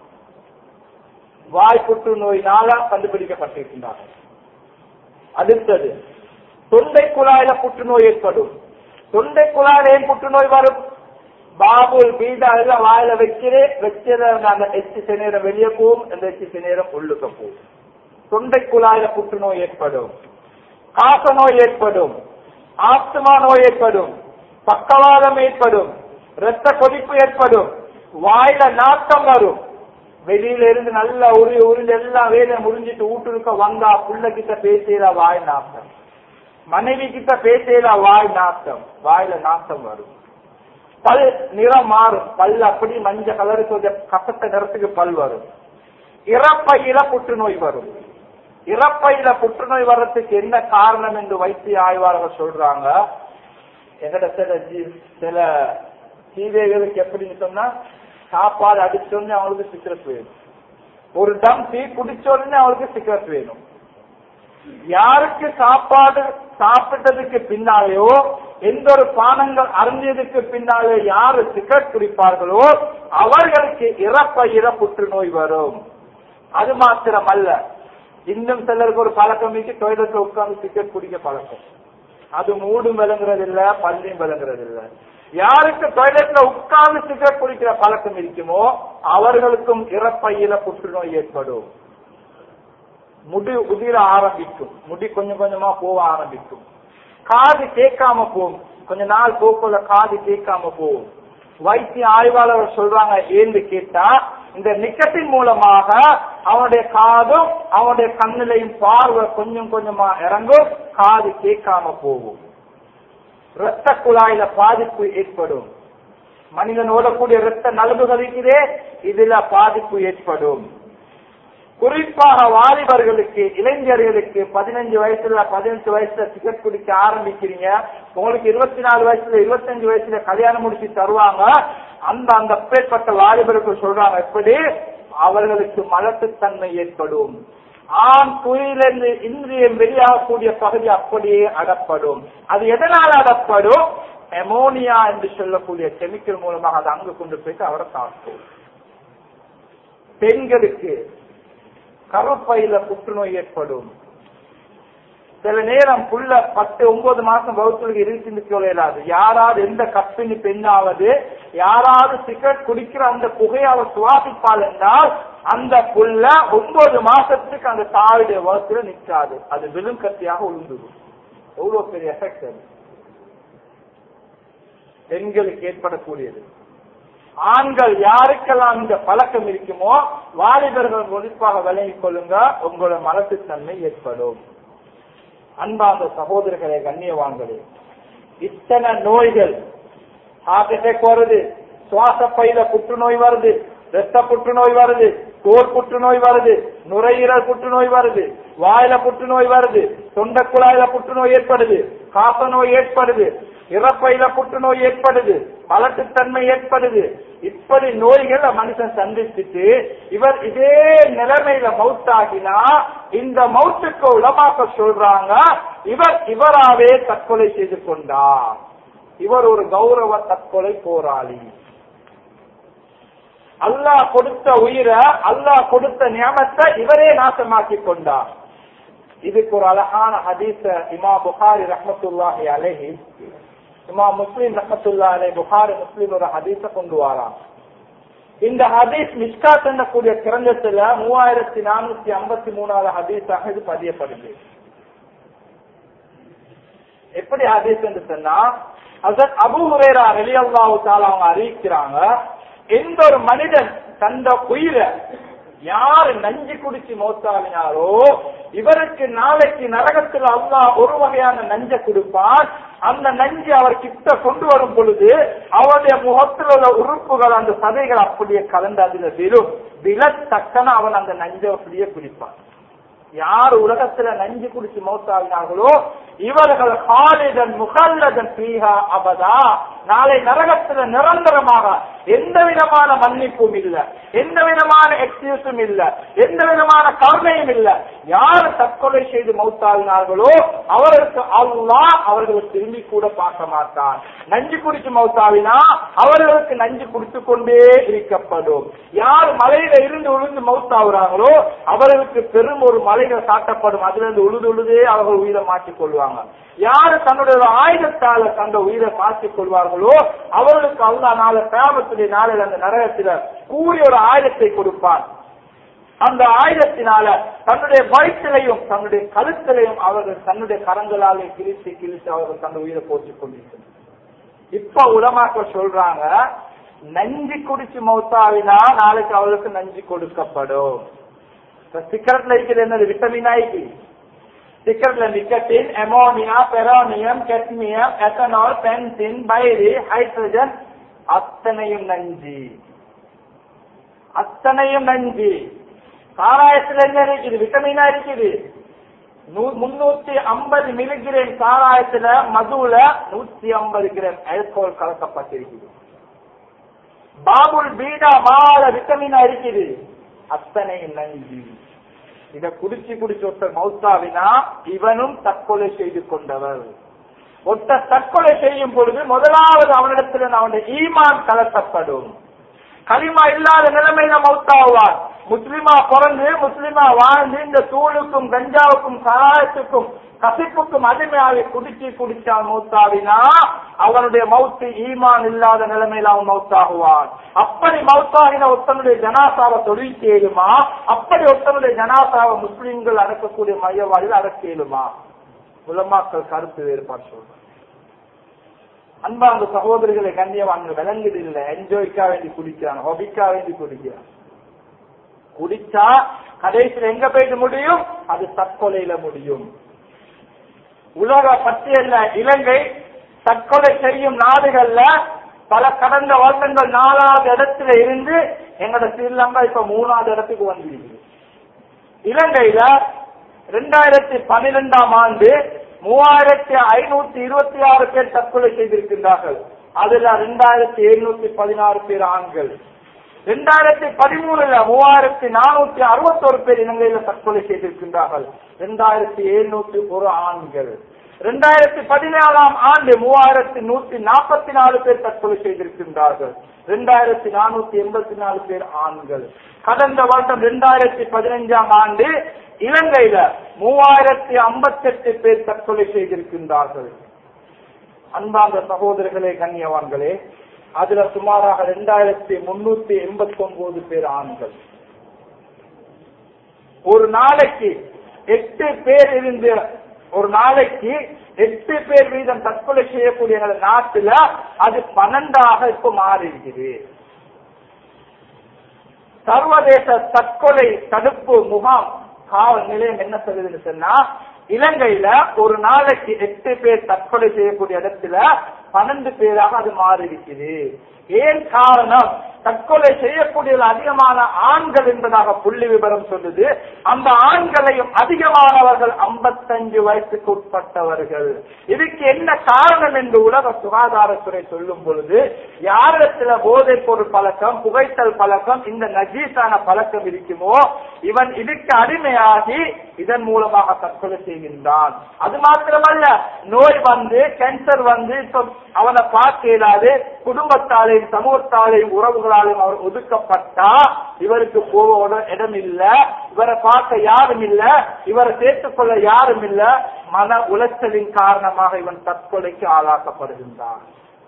வாய் புற்றுநோயினால கண்டுபிடிக்கப்பட்டிருக்கின்றார்கள் அடுத்தது தொண்டை குழாயில புற்றுநோய் ஏற்படும் தொண்டை குழாயில ஏன் புற்றுநோய் வரும் பாபுல் பீடா எல்லாம் வாயில வைக்கிறே வச்சத அந்த எச்சு சிநேரம் வெளியே போகும் அந்த எச்சு சிநேரம் உள்ளுக்க போகும் தொண்டை குழாயில புற்றுநோய் ஏற்படும் காச நோய் ஏற்படும் ஆஸ்துமா நோய் ஏற்படும் பக்கவாதம் ஏற்படும் இரத்த கொதிப்பு ஏற்படும் வாயில நாட்டம் வரும் வெளியில இருந்து நல்லா உரி உறிஞ்சு எல்லாம் வேலை முடிஞ்சிட்டு வீட்டுக்க வந்தா புள்ள கிட்ட பேசல வாய் நாட்டம் மனைவி கிட்ட பேசல வாய் நாட்டம் வாயில நாட்டம் வரும் பல் நிறம் மாறும் பல் அப்படி மஞ்சள் கலருக்கு கொஞ்சம் கசத்த நிறத்துக்கு பல் வரும் இறப்பையில புற்றுநோய் வரும் இறப்பையில புற்றுநோய் வர்றதுக்கு என்ன காரணம் என்று வைத்திய ஆய்வாளர்கள் சொல்றாங்க எங்கட சில ஜீ- சில சீதைகளுக்கு எப்படின்னு சொன்னா சாப்பாடு அடிச்சோடனே அவங்களுக்கு சிகரெட் வேணும் ஒரு டம் டீ குடிச்ச உடனே அவங்களுக்கு சிகரெட் வேணும் யாருக்கு சாப்பாடு சாப்பிட்டதுக்கு பின்னாலேயோ எந்த ஒரு பானங்கள் அருந்தியதுக்கு பின்னாலே யாரு சிகரெட் குடிப்பார்களோ அவர்களுக்கு இறப்பையிற புற்றுநோய் வரும் அது மாத்திரம் அல்ல இன்னும் சிலருக்கு ஒரு பழக்கம் இருக்கு டொய்லெட்ல உட்கார்ந்து சிகரெட் குடிக்க பழக்கம் அது மூடும் விளங்குறது இல்ல பள்ளியும் விளங்குறது இல்ல யாருக்கு டொய்லெட்ல உட்கார்ந்து சிகரெட் குடிக்கிற பழக்கம் இருக்குமோ அவர்களுக்கும் இறப்பையில புற்றுநோய் ஏற்படும் முடி உதிர ஆரம்பிக்கும் முடி கொஞ்சம் கொஞ்சமா போக ஆரம்பிக்கும் காது கேட்காம போகும் கொஞ்ச நாள் போக்குள்ள காது கேட்காம போகும் வைத்திய ஆய்வாளர்கள் சொல்றாங்க ஏன்னு கேட்டா இந்த நிக்கத்தின் மூலமாக அவனுடைய காதும் அவனுடைய கண்ணிலையும் பார்வை கொஞ்சம் கொஞ்சமா இறங்கும் காது கேட்காம போகும் இரத்த குழாயில பாதிப்பு ஏற்படும் மனிதன் ஓடக்கூடிய இரத்த நலவுகள் இருக்கிறே இதுல பாதிப்பு ஏற்படும் குறிப்பாக வாலிபர்களுக்கு இளைஞர்களுக்கு பதினஞ்சு வயசுல பதினெட்டு வயசுல சிகரெட் குடிக்க ஆரம்பிக்கிறீங்க உங்களுக்கு இருபத்தி நாலு வயசுல இருபத்தஞ்சு வயசுல கல்யாணம் முடிச்சு தருவாங்க அந்த அந்த அப்பேற்பட்ட வாலிபருக்கு சொல்றாங்க எப்படி அவர்களுக்கு மலட்டுத்தன்மை ஏற்படும் ஆண் குயிலிருந்து இந்திரியம் வெளியாகக்கூடிய பகுதி அப்படியே அடப்படும் அது எதனால் அடப்படும் எமோனியா என்று சொல்லக்கூடிய கெமிக்கல் மூலமாக அது அங்கு கொண்டு போயிட்டு அவரை தாக்கும் பெண்களுக்கு கருப்பையில புற்றுநோய் ஏற்படும் சில நேரம் புள்ள பத்து ஒன்பது மாசம் வகுப்புகளுக்கு இருந்து கொள்ளாது யாராவது எந்த கற்பிணி பெண்ணாவது யாராவது சிகரெட் குடிக்கிற அந்த புகையை அவர் சுவாசிப்பாள் என்றால் அந்த புள்ள ஒன்பது மாசத்துக்கு அந்த தாயுடைய வகுப்புல நிற்காது அது விழும் கத்தியாக உளுந்துடும் எவ்வளவு பெரிய எஃபெக்ட் அது பெண்களுக்கு ஏற்படக்கூடியது ஆண்கள் யாருக்கெல்லாம் இந்த பழக்கம் இருக்குமோ வாலிபர்கள் குறிப்பாக விளங்கிக் கொள்ளுங்க உங்களோட மலட்டுத்தன்மை ஏற்படும் அன்பார்ந்த சகோதரர்களே கண்ணியவான்களே இத்தனை நோய்கள் ஹார்ட் அட்டாக் வருது சுவாச பையில புற்றுநோய் வருது ரத்த புற்றுநோய் வருது தோல் புற்றுநோய் வருது நுரையீரல் புற்றுநோய் வருது வாயில புற்றுநோய் வருது தொண்டை குழாயில புற்றுநோய் ஏற்படுது காச நோய் ஏற்படுது இறப்பையில புற்றுநோய் ஏற்படுது பலட்டுத்தன்மை ஏற்படுது இப்படி நோய்களை மனுஷன் சந்திச்சுட்டு இவர் இதே நிலைமையில மவுத்தாகினா இந்த மவுத்துக்கு உலமாக்க சொல்றாங்க இவர் இவராவே தற்கொலை செய்து கொண்டார் இவர் ஒரு கௌரவ தற்கொலை போராளி அல்லாஹ் கொடுத்த உயிரை அல்லாஹ் கொடுத்த நியமத்தை இவரே நாசமாக்கி கொண்டார் இதுக்கு ஒரு அழகான ஹதீஸ இமா புகாரி ரஹமத்துல்லாஹி அலைஹி இமா முஸ்லிம் ரஹமத்துல்லா அலை புகாரி முஸ்லிம் ஒரு ஹதீஸ கொண்டு வரான் இந்த ஹதீஸ் மிஸ்காத் என்னக்கூடிய கிரந்தத்துல மூவாயிரத்தி நானூத்தி ஐம்பத்தி மூணாவது ஹதீஸாக இது பதியப்படுது எப்படி ஹதீஸ் என்று சொன்னா அதன் அபு ஹுரேரா ரலியல்லாஹு தஆலா அவங்க அறிவிக்கிறாங்க எந்த ஒரு மனிதன் தந்த உயிரை யாரு நஞ்சு குடிச்சு மௌத்தாவினாரோ இவருக்கு நாளைக்கு நரகத்தில் அல்லாஹ் ஒரு வகையான நஞ்சை கொடுப்பான் அந்த நஞ்சு அவர் கிட்ட கொண்டு வரும் பொழுது அவருடைய முகத்தில் உள்ள உறுப்புகள் அந்த சதைகள் அப்படியே கலந்து அதுல விழும் விழத்தக்கன அவன் அந்த நஞ்சை அப்படியே குடிப்பான் யார் உலகத்துல நஞ்சு குடிச்சு மௌத்தாவினார்களோ இவர்கள் ஹாலிதன் முகல்லதன் பீஹா அபதா நாளை நரகத்துல நிரந்தரமாக எந்த விதமான மன்னிப்பும் இல்ல எந்த விதமான எக்ஸ்கியூஸும் இல்ல எந்த விதமான கருணையும் இல்ல யார் தற்கொலை செய்து மௌத்தாவினார்களோ அவர்களுக்கு அல்லாஹ் அவர்களை திரும்பி கூட பார்க்க மாட்டான் நஞ்சு குடிச்சு மௌத்தாவினா அவர்களுக்கு நஞ்சு குடித்து கொண்டே இருக்கப்படும் யார் மலையில இருந்து உழுந்து மௌத்தாவுறாங்களோ அவர்களுக்கு பெரும் ஒரு மலைகள் காட்டப்படும் அதுல இருந்து உழுது உழுதே அவர்கள் உயிரை மாற்றிக் கொள்வாங்க யாரு தன்னுடைய ஒரு ஆயுதத்தால தந்த உயிரை மாற்றிக் கொள்வார்களோ அவர்களுக்கு அல்லா நாளை கிராமத்துடைய நாளில் அந்த நரகத்தில கூறிய ஒரு ஆயுதத்தை கொடுப்பான் அந்த ஆயுதத்தினால தன்னுடைய வயிற்றிலையும் தன்னுடைய கழுத்திலையும் அவர்கள் தன்னுடைய கரங்களாலே கிழித்து கிழித்து அவர்கள் தன்னுடைய உயிரை போட்டுக் கொண்டிருக்கிறார் இப்ப உலமாக்க சொல்றாங்க நஞ்சு குடிச்சு மௌத்தாவினா நாளைக்கு அவளுக்கு நஞ்சு கொடுக்கப்படும் சிக்கரட்ல இருக்கிறது என்னது விட்டமின் ஆயிக்கு சிக்கரட்ல nicotine ammonia polonium cadmium ethanol benzene பைரி ஹைட்ரஜன் அத்தனையும் நஞ்சு அத்தனையும் நஞ்சு சாராயத்துல என்ன இருக்குது விட்டமினா இருக்குது முன்னூத்தி ஐம்பது மில்லிகிராம் சாராயத்துல மதுல நூத்தி ஐம்பது கிராம் ஆல்கோல் கலக்கப்பட்டிருக்குது பாபுல் பீடா மால விட்டமினா இருக்குது அத்தனை நஞ்சு இத குடிச்சு குடிச்சு ஒருத்தர் மௌத்தாவினா இவனும் தற்கொலை செய்து கொண்டவர் ஒருத்தர் தற்கொலை செய்யும் பொழுது முதலாவது அவனிடத்தில் அவனுடைய ஈமான் கலட்டப்படும் களிமா இல்லாத நிலைமையில மௌத்தாவார் முஸ்லிமா பிறந்து முஸ்லிமா வாழ்ந்து இந்த தூளுக்கும் கஞ்சாவுக்கும் சராயத்துக்கும் கசிப்புக்கும் அடிமையாகி குடிச்சு குடிச்சான் மௌத்தாவினா அவனுடைய மௌத்து ஈமான் இல்லாத நிலைமையில அவன் மௌத்தாகுவான் அப்படி மௌத்தாகின ஒருத்தனுடைய ஜனாசாவை தொழில் செய்யுமா அப்படி ஒருத்தனுடைய ஜனாசாவை முஸ்லிம்கள் அடக்கக்கூடிய மையவாடியில் அடக்கியலுமா உலமாக்கள் கருத்து வேறுபாடு சொல்றாங்க அன்பார்ந்த சகோதரிகளை கண்ணியவாங்க விளங்குது இல்ல என்ஜாய்க்கா வேண்டி குடிக்கிறான் ஹொபிக்கா வேண்டி குடிக்கிறான் குடிச்சா கடைசியில் எங்க போயிட்டு முடியும் அது தற்கொலையில முடியும் உலக பட்டியல்ல இலங்கை தற்கொலை செய்யும் நாடுகள்ல பல கடந்த வருடங்கள் நாலாவது இடத்துல இருந்து எங்களோட ஸ்ரீலங்கா இப்ப மூணாவது இடத்துக்கு வந்துருக்கு இலங்கையில ரெண்டாயிரத்தி பன்னிரெண்டாம் ஆண்டு மூவாயிரத்தி ஐநூத்தி இருபத்தி ஆறு பேர் தற்கொலை செய்திருக்கின்றார்கள் அதுல ரெண்டாயிரத்தி எழுநூத்தி பதினாறு பேர் ஆண்கள் ரெண்டாயிரத்தி பதிமூணுல மூவாயிரத்தி நானூத்தி அறுபத்தோரு பேர் இலங்கையில தற்கொலை செய்திருக்கின்றார்கள் ரெண்டாயிரத்தி எழுநூத்தி ஒரு ஆண்கள் ரெண்டாயிரத்தி பதினேழாம் ஆண்டு மூவாயிரத்தி நூத்தி நாற்பத்தி நாலு பேர் தற்கொலை செய்திருக்கின்றார்கள் ரெண்டாயிரத்தி நானூத்தி எண்பத்தி நாலு பேர் ஆண்கள் கடந்த வருடம் ரெண்டாயிரத்தி பதினைஞ்சாம் ஆண்டு இலங்கையில மூவாயிரத்தி ஐம்பத்தி எட்டு பேர் தற்கொலை செய்திருக்கின்றார்கள் அன்பார்ந்த சகோதரர்களே கண்ணியவான்களே அதுல சுமாராக ரெண்டாயிரத்தி முன்னூத்தி எண்பத்தி ஒன்பது பேர் ஆண்கள் ஒரு நாளைக்கு எட்டு பேர் இருந்து ஒரு நாளைக்கு எட்டு பேர் வீதம் தற்கொலை செய்யக்கூடிய நாட்டுல அது பன்னெண்டாக இப்ப மாறி இருக்குது சர்வதேச தற்கொலை தடுப்பு முகாம் காவல் நிலையம் என்ன சொல்லுதுன்னு சொன்னா இலங்கையில ஒரு நாளைக்கு எட்டு பேர் தற்கொலை செய்யக்கூடிய இடத்துல பன்னெண்டு பேராக அது மாறி இருக்குது ஏன் காரணம் தற்கொலை செய்யக்கூடியவர்கள் அதிகமான ஆண்கள் என்பதாக புள்ளி விவரம் சொல்லுது அந்த ஆண்களையும் அதிகமானவர்கள் 55 வயசுக்கு உட்பட்டவர்கள் இதுக்கு என்ன காரணம் என்று உலக சுகாதாரத்துறை சொல்லும் பொழுது யாரிடத்துல போதைப் பொருள் பழக்கம் புகைத்தல் பழக்கம் இந்த நஜீஸான பழக்கம் இருக்குமோ இவன் இதுக்கு அடிமையாகி இதன் மூலமாக தற்கொலை செய்கின்றான் அது மாத்திரமல்ல நோய் வந்து கேன்சர் வந்து இப்ப அவனை பார்க்க இயலாது குடும்பத்தாலையும் சமூகத்தாலையும் உறவுகளாலும் அவர் ஒதுக்கப்பட்டா இவருக்கு போக இடம் இல்ல இவரை பார்க்க யாரும் இல்ல இவரை சேர்த்துக் கொள்ள யாரும் இல்ல மன உளைச்சலின் காரணமாக இவன் தற்கொலைக்கு ஆளாக்கப்படுகின்றான்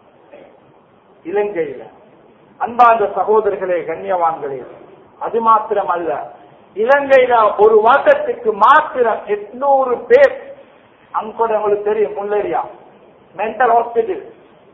இலங்கையில அன்பார்ந்த சகோதரர்களே கண்ணியவான்களே அது மாத்திரம் அல்ல இலங்கையில ஒரு வருடத்துக்கு மாத்திரம் எட்நூறு பேர் அங்க கூட உங்களுக்கு தெரியும் முள்ளேரியா மென்டல் ஹாஸ்பிட்டல்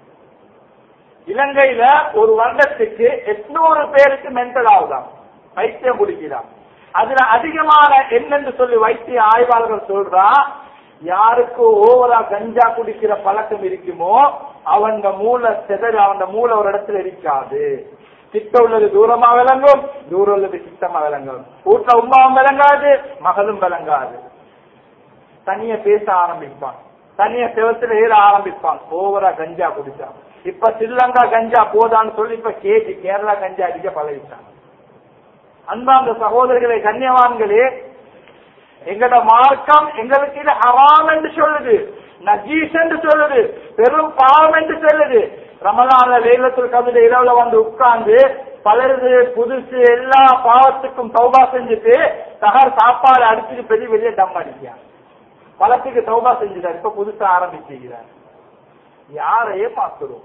இலங்கையில ஒரு வருடத்துக்கு எட்நூறு பேருக்கு மென்டல் ஆகுதாம் வைத்தியம் குடிக்கிறான் அதுல அதிகமான என்னென்று சொல்லி வைத்திய ஆய்வாளர்கள் சொல்றா யாருக்கு ஓவரா கஞ்சா குடிக்கிற பழக்கம் இருக்குமோ அவங்க மூளை செதறி அவன் மூளை ஒரு இடத்துல இருக்காது கிட்ட உள்ளது தூரமா விளங்கும் தூரம் உள்ளது கிட்டமா விளங்கும் வீட்டுல உமாவும் விளங்காது மகளும் விளங்காது தனிய பேச ஆரம்பிப்பான் தனிய செவத்துல ஏற ஆரம்பிப்பான் ஓவரா கஞ்சா குடிச்சான் இப்ப ஸ்ரீலங்கா கஞ்சா போதான்னு சொல்லி இப்ப கேஜி கேரளா கஞ்சா அடிக்க பழகிட்டான் அன்பார்ந்த சகோதரர்களே கண்ணியவான்களே எங்கட மார்க்கம் எங்களுக்கு இது ஹராம் என்று சொல்லுது நஜீஸ் என்று சொல்லுது பெரும் பாவம் என்று சொல்லுது ரமலான லைலத்துல் கதிர இரவுல வந்து உட்கார்ந்து பலருது புதுசு எல்லா பாவத்துக்கும் தௌபா செஞ்சுட்டு தகர் சாப்பாடு அடிச்சுட்டு பெரிய வெளியே டம் அடிக்கிறான் பழத்துக்கு தௌபா செஞ்சுட்டார் இப்ப புதுசா ஆரம்பிச்சுக்கிறார் யாரையே மாத்துறோம்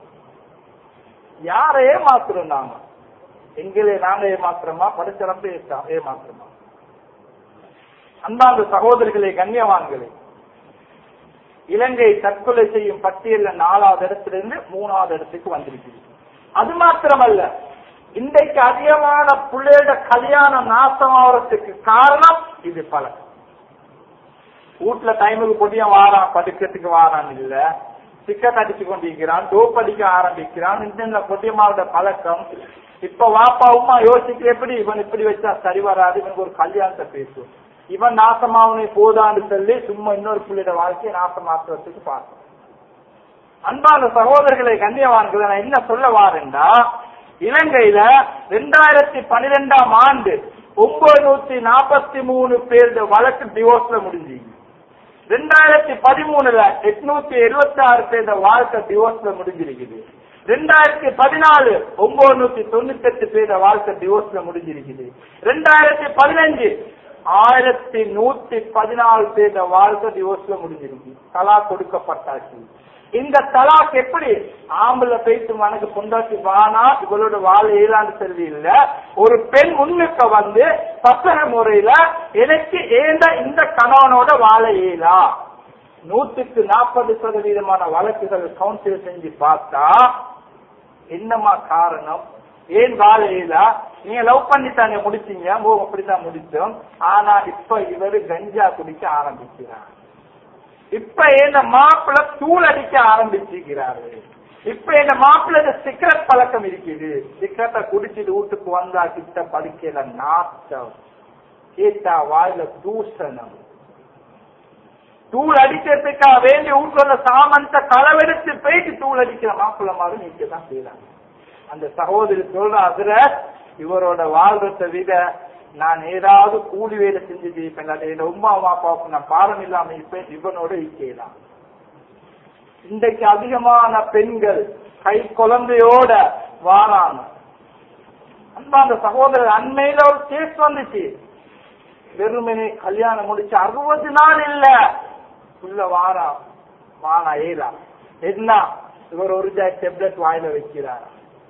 யாரையே மாத்துறோம் நாம எங்களே நாங்க ஏமாத்துறோமா படிச்சரப்ப ஏமாத்துறோமா அன்பார்ந்த சகோதரர்களே கண்ணியவான்களே இலங்கை தற்கொலை செய்யும் பட்டியல்ல நாலாவது இடத்திலிருந்து மூணாவது இடத்துக்கு வந்திருக்குது அது மாத்திரமல்ல இன்றைக்கு அதிகமான பிள்ளையோட கல்யாணம் நாசமாவதுக்கு காரணம் இது பழக்கம் வீட்டுல டைமுக்கு பொடியும் வாரான் படுக்கிறதுக்கு வாரான் இல்ல சிக்கட் அடிச்சு கொண்டிருக்கிறான் டோப் அடிக்க ஆரம்பிக்கிறான் இந்த பொடியமாவோட பழக்கம் இப்ப வாப்பா உமா யோசிக்க எப்படி இவன் இப்படி வச்சா சரி வராது இவனுக்கு ஒரு கல்யாணத்தை பேசும் இவன் நாசமாவனை போதான்னு சொல்லி சும்மா இன்னொரு பிள்ளையோட வாழ்க்கையை நாசமாக்குறதுக்கு பார்க்கும் அன்பான சகோதரர்களை கண்ணியவான்களை நான் என்ன சொல்ல வாருண்டா இலங்கையில ரெண்டாயிரத்தி பனிரெண்டாம் ஆண்டு ஒன்பது நாற்பத்தி மூணு பேர் வழக்கு டிவோர்ஸ்ல முடிஞ்சு ரெண்டாயிரத்தி பதிமூணுல எட்நூத்தி எழுபத்தி ஆறு பேர் வாழ்க்கை டிவோர்ஸ்ல முடிஞ்சிருக்குது ரெண்டாயிரத்தி பதினாலு ஒன்பது தொண்ணூத்தி எட்டு பேர் வாழ்க்கை டிவோர்ஸ்ல முடிஞ்சிருக்குது ரெண்டாயிரத்தி பதினஞ்சு ஆயிரத்தி நூத்தி பதினாலு பேர் வாழ்க்கை டிவோர்ஸ்ல முடிஞ்சிருக்கு தலா கொடுக்கப்பட்டாச்சு இந்த தலாக் எப்படி ஆம்பளை பேசி மனக்கு பொண்டாட்டி வானா இவளோட வாழ இயலான்னு சொல்லி இல்ல ஒரு பெண் முன்னுக்க வந்து பசங்க முறையில எனக்கு ஏந்த இந்த கணவனோட வாழ இயலா நூத்துக்கு நாற்பது சதவீதமான வழக்குகள் கவுன்சில் செஞ்சு பார்த்தா என்னமா காரணம் ஏன் வாழ இயலா நீங்க லவ் பண்ணித்தானே முடிச்சீங்க ஓ அப்படித்தான் முடிச்சோம் ஆனா இப்ப இவரு கஞ்சா குடிக்க ஆரம்பிக்கிறார் இப்ப என்ன மாப்பிள்ள தூள் அடிக்க ஆரம்பிச்சிருக்கிறாரு இப்ப என்ன மாப்பிள்ள சிகரெட் பழக்கம் இருக்குது சிகரெட்டை குடிச்சிட்டு வீட்டுக்கு வந்தா கிட்ட படுக்கையில நாட்டம் கேட்டா வாயில தூசணம் தூள் அடிக்கிறதுக்காக வேண்டி வீட்டுல சாமந்த களவெடுத்து போயிட்டு தூள் அடிக்கிற மாப்பிள்ள மாதிரி நீங்க தான் செய்யறாங்க அந்த சகோதரி சொல்ற அதுல இவரோட வாழ்றதை விட நான் ஏதாவது கூலி வேலை செஞ்சு ஜெயிப்பேன் என் உமா அப்பாவுக்கு நான் பாடம் இல்லாம இருப்பேன் இவனோட இருக்கலாம் இன்றைக்கு அதிகமான பெண்கள் கை குழந்தையோட வாராங்க அன்பாந்த சகோதரர் அண்மையில ஒரு கேஸ் வந்துச்சு வெறுமனே கல்யாணம் முடிச்சு அறுபது நாள் இல்ல உள்ள வாரா வானா ஏலா என்ன இவர் ஒரு ஜாய் டெப்லெட் வாயில வைக்கிறார்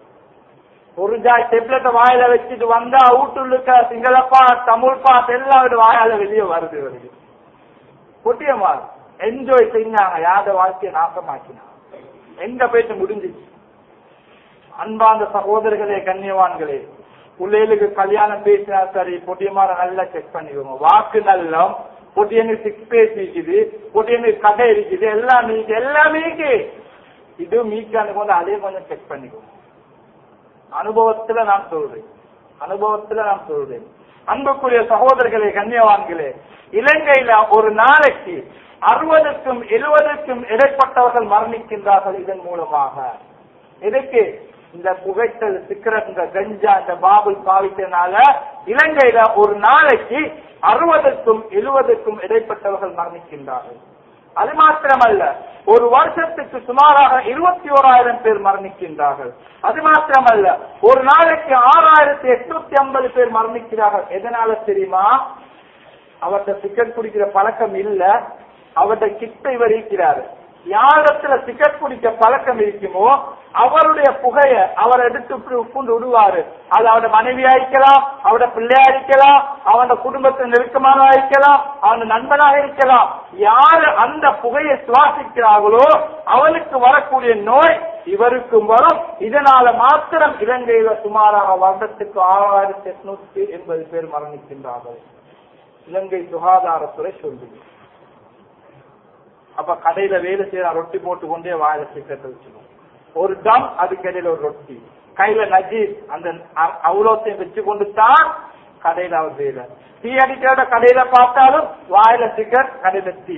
ஒரு ஜாய் டெப்லெட் வாயில வச்சுட்டு வந்தா வீட்டுள்ளுக்க சிங்கள பாட் தமிழ் பாட் எல்லாம் வாயால வெளியே வருது இவருக்கு கொட்டியமா என்ஜாய் செஞ்சாங்க யாத வாழ்க்கையை நாசமாக்கினாங்க எங்க போயிட்டு முடிஞ்சிச்சு அன்பாந்த சகோதரர்களே கண்ணியவான்களே பிள்ளைகளுக்கு கல்யாணம் பேசினா சரி பொட்டியமார நல்லா செக் பண்ணிக்கோங்க வாக்கு நல்லம் பொட்டியனுக்கு சிக்ஸ் பேஸ் இருக்குது பொட்டியனுக்கு கடை இருக்குது எல்லாம் இருக்கு எல்லாமே இருக்கு இது மீக்காண்டு வந்து அதே கொஞ்சம் செக் பண்ணிக்கோங்க அனுபவத்துல நான் சொல்றேன் அனுபவத்துல நான் சொல்றேன் அன்புக்குரிய சகோதரர்களே கண்ணியவான்களே இலங்கையில ஒரு நாளைக்கு அறுபதுக்கும் எழுபதுக்கும் இடைப்பட்டவர்கள் மரணிக்கின்றார்கள் இதன் மூலமாக இதுக்கு இந்த புகைத்தல் சிக்கரட் இந்த கஞ்சா இந்த பாபுல் பாவித்தனால இலங்கையில ஒரு நாளைக்கு அறுபதுக்கும் எழுபதுக்கும் இடைப்பட்டவர்கள் மரணிக்கின்றார்கள் அது மாத்திரமல்ல ஒரு வருஷத்துக்கு சுமாராக இருபத்தி ஓராயிரம் பேர் மரணிக்கின்றார்கள் அது மாத்திரமல்ல ஒரு நாளைக்கு ஆறாயிரத்தி எட்நூத்தி ஐம்பது பேர் மரணிக்கிறார்கள் எதனால தெரியுமா அவர்கிட்ட சிக்கன் குடிக்கிற பழக்கம் இல்ல அவர்கிட்ட கிட்ட இவர் இருக்கிறாரு யாரிடத்துல சிகரெட் குடிக்க பழக்கம் இருக்குமோ அவருடைய புகைய அவர் எடுத்து இப்படி உப்புண்டு விடுவாரு அது அவட மனைவியா இருக்கலாம் அவட பிள்ளையா இருக்கலாம் அவனோட குடும்பத்தில் நெருக்கமானவா இருக்கலாம் அவன் நண்பனாக இருக்கலாம் யாரு அந்த புகையை சுவாசிக்கிறார்களோ அவனுக்கு வரக்கூடிய நோய் இவருக்கும் வரும் இதனால மாத்திரம் இலங்கையில சுமாராக வருடத்துக்கு ஆறாயிரத்தி எட்நூத்தி எண்பது பேர் மரணிக்கின்றார்கள் இலங்கை சுகாதாரத்துறை சொல்லுது அப்ப கடையில வேலை செய்யற ரொட்டி போட்டு கொண்டே வாயில சிக்கத்தை வச்சுக்கணும் ஒரு டம் அதுக்கு இடையில ஒரு ரொட்டி கையில நஜீர் அந்த அ- அவ்வளோத்தையும் வச்சு கொண்டு தான் கடையில அவர் வேலை டீ அடிக்கிறத கடையில பார்த்தாலும் வாயில சிக்கர் கடையில டீ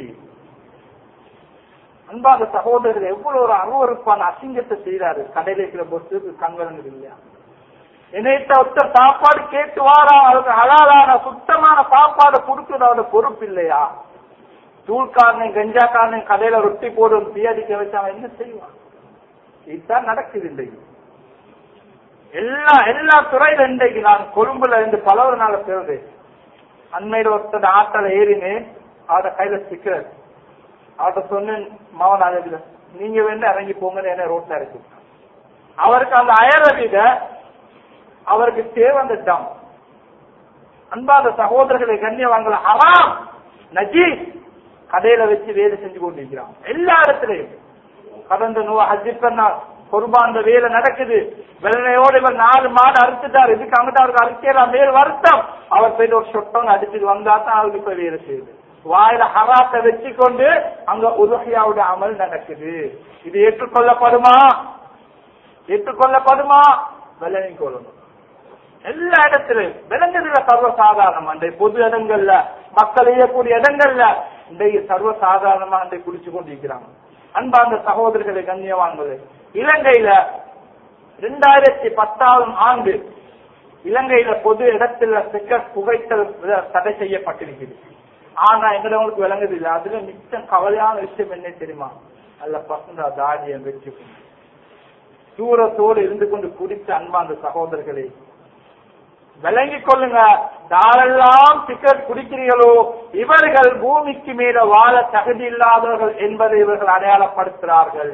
அன்பாத சகோதரர் எவ்வளவு ஒரு அருவறுப்பான அசிங்கத்தை செய்யறாரு கடையில இருக்கிற பொறுத்து கண் விளங்குது இல்லையா என்னைட்ட ஒருத்தர் சாப்பாடு கேட்டு வாரா அதுக்கு ஹலாலான சுத்தமான சாப்பாடு கொடுக்குறது அவரோட பொறுப்பு இல்லையா தூள்காரனையும் கஞ்சாக்காரனையும் கடையில ரொட்டி போடும் டீ அடிக்க வச்சு அவன் என்ன செய்வான் இதுதான் நடக்குது இன்றைக்கு எல்லா எல்லா துறையில இன்றைக்கு நான் கொழும்புல இருந்து பல ஒரு நாள் பேருது அண்மையில ஒருத்தர் ஆட்டோல ஏறினேன் அவட கையில ஸ்டிக்கர் அவர்கிட்ட சொன்னேன் மவன் அழகுல நீங்க வேணா இறங்கி போங்கன்னு என்ன ரோட்ல இருக்கு அவருக்கு அந்த அயரவிட அவருக்கு தேவை அந்த டம் அன்பாத சகோதரர்களை கண்ணியவான்கள் ஹராம் நஜீஸ் கடையில வச்சு வேலை செஞ்சு கொண்டிருக்கிறான் எல்லா இடத்துலயும் கடந்த நூ ஹஜ்ஜிப்பன்னா குர்பான் வேலை நடக்குது வெள்ளையோடு இவர் நாலு மாடு அறுத்துட்டார் இதுக்கு அங்கிட்ட அவருக்கு அறுக்கலாம் மேல் வருத்தம் அவர் போயிட்டு ஒரு சொட்டம் அடிச்சுட்டு வந்தா தான் அவருக்கு இப்ப வேலை செய்யுது வாயில ஹராத்தை வச்சு கொண்டு அங்க உதகையாவுடைய அமல் நடக்குது இது ஏற்றுக்கொள்ளப்படுமா ஏற்றுக்கொள்ளப்படுமா விளங்கி கொள்ளணும் எல்லா இடத்திலும் விலங்குல சர்வசாதாரணம் அன்றை பொது இடங்கள்ல மக்கள் செய்யக்கூடிய இடங்கள்ல இன்றைக்கு சர்வசாதாரணமா அன்றை குடிச்சு கொண்டிருக்கிறாங்க அன்பார்ந்த சகோதரர்களை கண்ணியவான்களே இலங்கையில இரண்டாயிரத்தி பத்தாவது ஆண்டு இலங்கையில பொது இடத்துல சிக்கர் புகைத்தல் தடை செய்யப்பட்டிருக்கிறது ஆனா எங்களுக்கு விளங்குது இல்ல அதுல மிச்சம் கவலையான விஷயம் என்ன தெரியுமா அல்ல பசங்க தாடியை வச்சு தூரத்தோடு இருந்து கொண்டு குடித்த அன்பார்ந்த சகோதரர்களே விளங்கிக் கொள்ளுங்க யாரெல்லாம் சிகரெட் குடிக்கிறீர்களோ இவர்கள் பூமிக்கு மேல வாழ தகுதி இல்லாதவர்கள் என்பதை இவர்கள் அடையாளப்படுத்துகிறார்கள்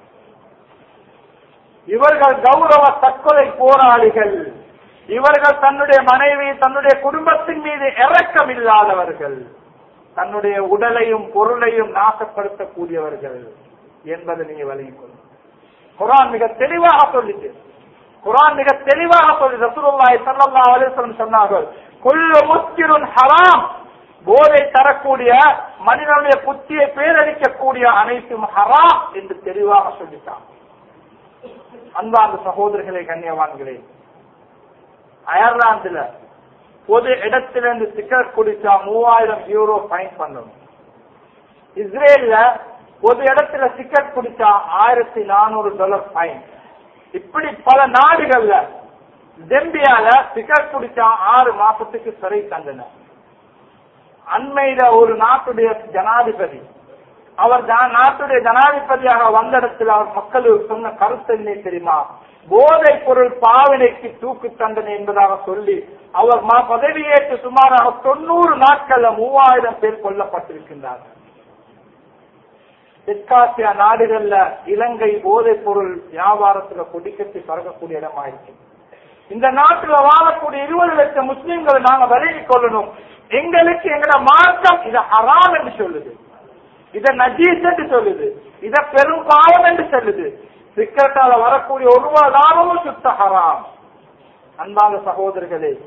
இவர்கள் கௌரவ தற்கொலை போராளிகள் இவர்கள் தன்னுடைய மனைவி தன்னுடைய குடும்பத்தின் மீது இரக்கம் இல்லாதவர்கள் தன்னுடைய உடலையும் பொருளையும் நாசப்படுத்தக்கூடியவர்கள் என்பதை நீங்க விளங்கிக் கொள்ளுங்க குரான் மிக தெளிவாக சொல்லிட்டு குரான் மிக தெளிவாக சொல்லி ரசூலுல்லாஹி ஸல்லல்லாஹு அலைஹி வஸல்லம் சொன்னார்கள் குல்லு முஸ்கிருன் ஹராம் போதை தரக்கூடிய மனிதனுடைய புத்தியை பேரழிக்கக்கூடிய அனைத்தும் ஹராம் என்று தெளிவாக சொல்லிட்டான் அன்பார்ந்த சகோதரர்களே கண்ணியவான்களே அயர்லாந்துல பொது இடத்திலிருந்து சிகரெட் குடிச்சா மூவாயிரம் யூரோ ஃபைன் பண்ணணும் இஸ்ரேல்ல பொது இடத்துல சிகரெட் குடிச்சா ஆயிரத்தி நானூறு டாலர் ஃபைன் இப்படி பல நாடுகள்ல ஜெம்பியால சிகரெட் குடிச்சா ஆறு மாசத்துக்கு சிறை தண்டனை அண்மையில ஒரு நாட்டுடைய ஜனாதிபதி அவர் ஜா- நாட்டுடைய ஜனாதிபதியாக வந்த இடத்துல அவர் மக்களுக்கு சொன்ன கருத்து என்ன தெரியுமா போதைப் பொருள் பாவனைக்கு தூக்கு தண்டனை என்பதாக சொல்லி அவர் ம- பதவியேற்று சுமாராக தொண்ணூறு நாட்கள்ல மூவாயிரம் பேர் கொல்லப்பட்டிருக்கின்றார்கள் தெற்காசியா நாடுகள்ல இலங்கை போதைப் பொருள் வியாபாரத்துல கொடிக்கட்டி பறக்கக்கூடிய இடமாயிருக்கு இந்த நாட்டுல வாழக்கூடிய இருபது லட்சம் முஸ்லிம்களை நாங்க விலகிக் கொள்ளணும் எங்களுக்கு எங்கட மார்க்கம் இத ஹராம் என்று சொல்லுது இத நஜீஸ் என்று சொல்லுது இத பெரும் பாவம் என்று சொல்லுது சிக்கரத்தால வரக்கூடிய ஒரு லாபமும் சுத்த ஹராம் அன்பான சகோதரர்களே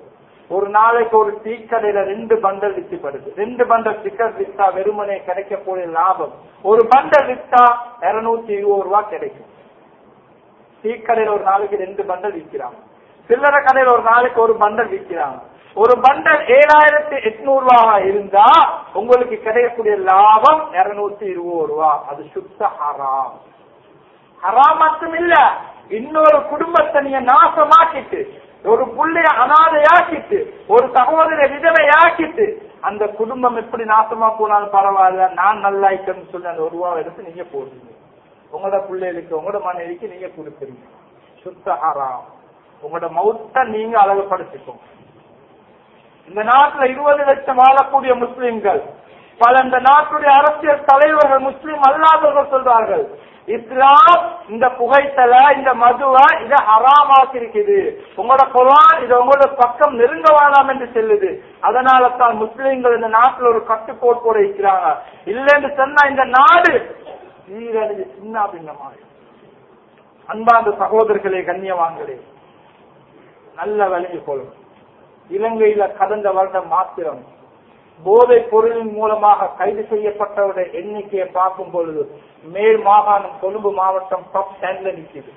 ஒரு நாளைக்கு ஒரு டீ கடையில ரெண்டு பண்டல் விற்கப்படுது ரெண்டு பண்டல் சிக்கன் வித்தா வெறுமனே கிடைக்கக்கூடிய லாபம் ஒரு பண்டல் வித்தா இருநூத்தி இருபது ரூபாய் கிடைக்கும் டீ கடையில ஒரு நாளைக்கு ரெண்டு பண்டல் விற்கிறாங்க சில்லறை கடையில ஒரு நாளைக்கு ஒரு பண்டல் விற்கிறாங்க ஒரு பண்டல் ஏழாயிரத்தி எட்நூறு ரூபாவா இருந்தா உங்களுக்கு கிடைக்கக்கூடிய லாபம் இருநூத்தி இருபது ரூபா அது சுத்த ஹராம் ஹராம் மட்டும் இல்ல இன்னொரு குடும்பத்தை நீங்க நாசமாக்கிட்டு ஒரு புள்ளைய அனாதையாக்கிட்டு ஒரு சகோதர விதவையாக்கிட்டு அந்த குடும்பம் எப்படி நாசமா போனாலும் பரவாயில்ல நான் நல்லா இருக்கேன்னு சொல்லி அந்த ஒரு ரூபா எடுத்து நீங்க போடுறீங்க உங்களோட பிள்ளைகளுக்கு உங்களோட மனைவிக்கு நீங்க கொடுக்குறீங்க சுத்த ஹராம் உங்களோட மௌத்த நீங்க அழகுபடுத்திக்கோங்க இந்த நாட்டுல இருபது லட்சம் வாழக்கூடிய முஸ்லிம்கள் பல இந்த நாட்டுடைய அரசியல் தலைவர்கள் முஸ்லிம் அல்லாதவர்கள் சொல்றார்கள் இஸ்லாம் இந்த புகைத்தல இந்த மதுவை இதை ஹராமாக்கி இருக்குது உங்களோட குரான் இது உங்களோட பக்கம் நெருங்க வேணாம் என்று சொல்லுது அதனால தான் முஸ்லிம்கள் இந்த நாட்டுல ஒரு கட்டுக்கோட்டோட இருக்கிறாங்க இல்லைன்னு சொன்னா இந்த நாடு சீரழிஞ்சு சின்ன பின்னமாக அன்பாந்த சகோதரர்களே கண்ணியவான்களே நல்ல விளங்கி கொள்ளும் இலங்கையில கடந்த வருடம் மாத்திரம் போதைப் பொருளின் மூலமாக கைது செய்யப்பட்டவருடைய எண்ணிக்கையை பார்க்கும் பொழுது மேல் மாகாணம் கொழும்பு மாவட்டம் டாப் டென்ல நிற்குது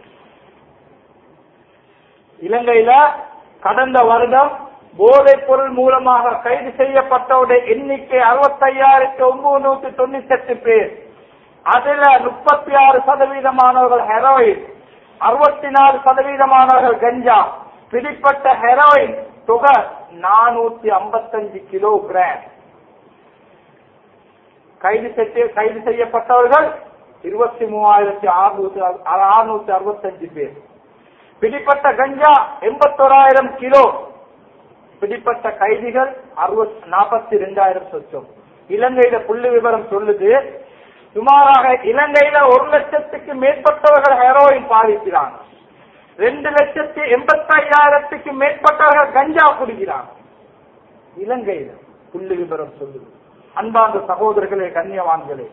இலங்கையில கடந்த வருடம் போதைப் பொருள் மூலமாக கைது செய்யப்பட்டவருடைய எண்ணிக்கை அறுபத்தையாயிரத்தி ஒன்பது நூத்தி தொண்ணூத்தி எட்டு பேர் அதுல முப்பத்தி ஆறு சதவீதமானவர்கள் ஹெரோயின் அறுபத்தி நாலு சதவீதமானவர்கள் கஞ்சா பிடிப்பட்ட ஹெரோயின் தொகை நானூத்தி ஐம்பத்தஞ்சு கிலோகிராம் கைது செய்ய கைது செய்யப்பட்டவர்கள் இருபத்தி மூவாயிரத்தி அறுநூத்தி அறுநூத்தி அறுபத்தஞ்சு பேர் பிடிப்பட்ட கஞ்சா எண்பத்தோராயிரம் கிலோ பிடிப்பட்ட கைதிகள் அறுபத்தி நாற்பத்தி ரெண்டாயிரம் சொச்சம் இலங்கையில புள்ளி விவரம் சொல்லுது சுமாராக இலங்கையில ஒரு லட்சத்துக்கு மேற்பட்டவர்கள் ஹெரோயின் பாதிக்கிறாங்க ரெண்டு லட்சத்தி எண்பத்தி ஐயாயிரத்துக்கு மேற்பட்டவர்கள் கஞ்சா குடிக்கிறாங்க இலங்கையில புள்ளி விவரம் சொல்லுது அன்பார்ந்த சகோதரர்களே கண்ணியவான்களே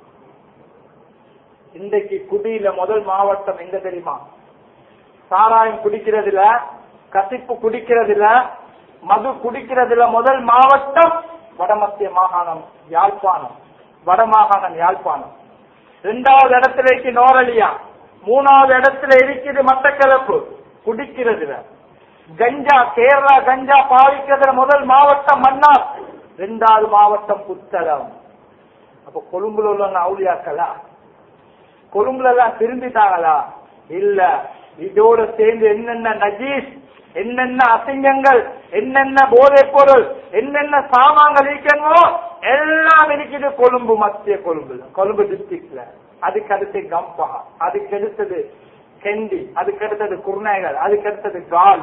இன்றைக்கு குடியில முதல் மாவட்டம் எங்க தெரியுமா சாராயம் குடிக்கிறதுல கசிப்பு குடிக்கிறதுல மது குடிக்கிறதுல முதல் மாவட்டம் வடமத்திய மாகாணம் யாழ்ப்பாணம் வடமாகாணம் யாழ்ப்பாணம் இரண்டாவது இடத்திலேக்கு நோரலியா மூணாவது இடத்துல இருக்குது மட்டக்களப்பு குடிக்கிறதுல கஞ்சா கேரளா கஞ்சா பாவிக்கிறதுல முதல் மாவட்டம் மன்னார் இரண்டாவது மாவட்டம் புத்தளம் அப்ப கொழும்புல உள்ள அவுளியாக்களா கொழும்புல எல்லாம் திரும்பிட்டாங்களா இல்ல இதோட சேர்ந்து என்னென்ன நஜீஸ் என்னென்ன அசிங்கங்கள் என்னென்ன போதைப் பொருள் என்னென்ன சாமான்கள் இருக்கணுமோ எல்லாம் இருக்குது கொழும்பு மத்திய கொழும்பு கொழும்பு டிஸ்ட்ரிக்ட்ல அதுக்கு அடுத்து கம்பா அதுக்கு அடுத்தது கெண்டி அதுக்கு அடுத்தது குர்நாயகர் அதுக்கு அடுத்தது கால்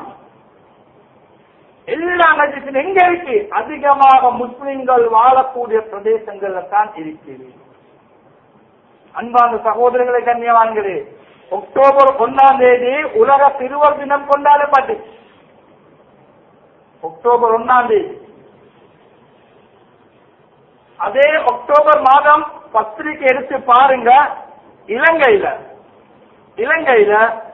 எல்லா நஜிஸும் எங்க இருக்கு அதிகமாக முஸ்லிம்கள் வாழக்கூடிய பிரதேசங்கள்ல தான் இருக்குது அன்பான சகோதரர்களை கண்ணியவான்களே அக்டோபர் ஒன்னாம் தேதி உலக சிறுவர் தினம் கொண்டாடப்பட்டு அக்டோபர் ஒன்னாம் தேதி அதே அக்டோபர் மாதம் பத்திரிகை எடுத்து பாருங்க இலங்கையில இலங்கையில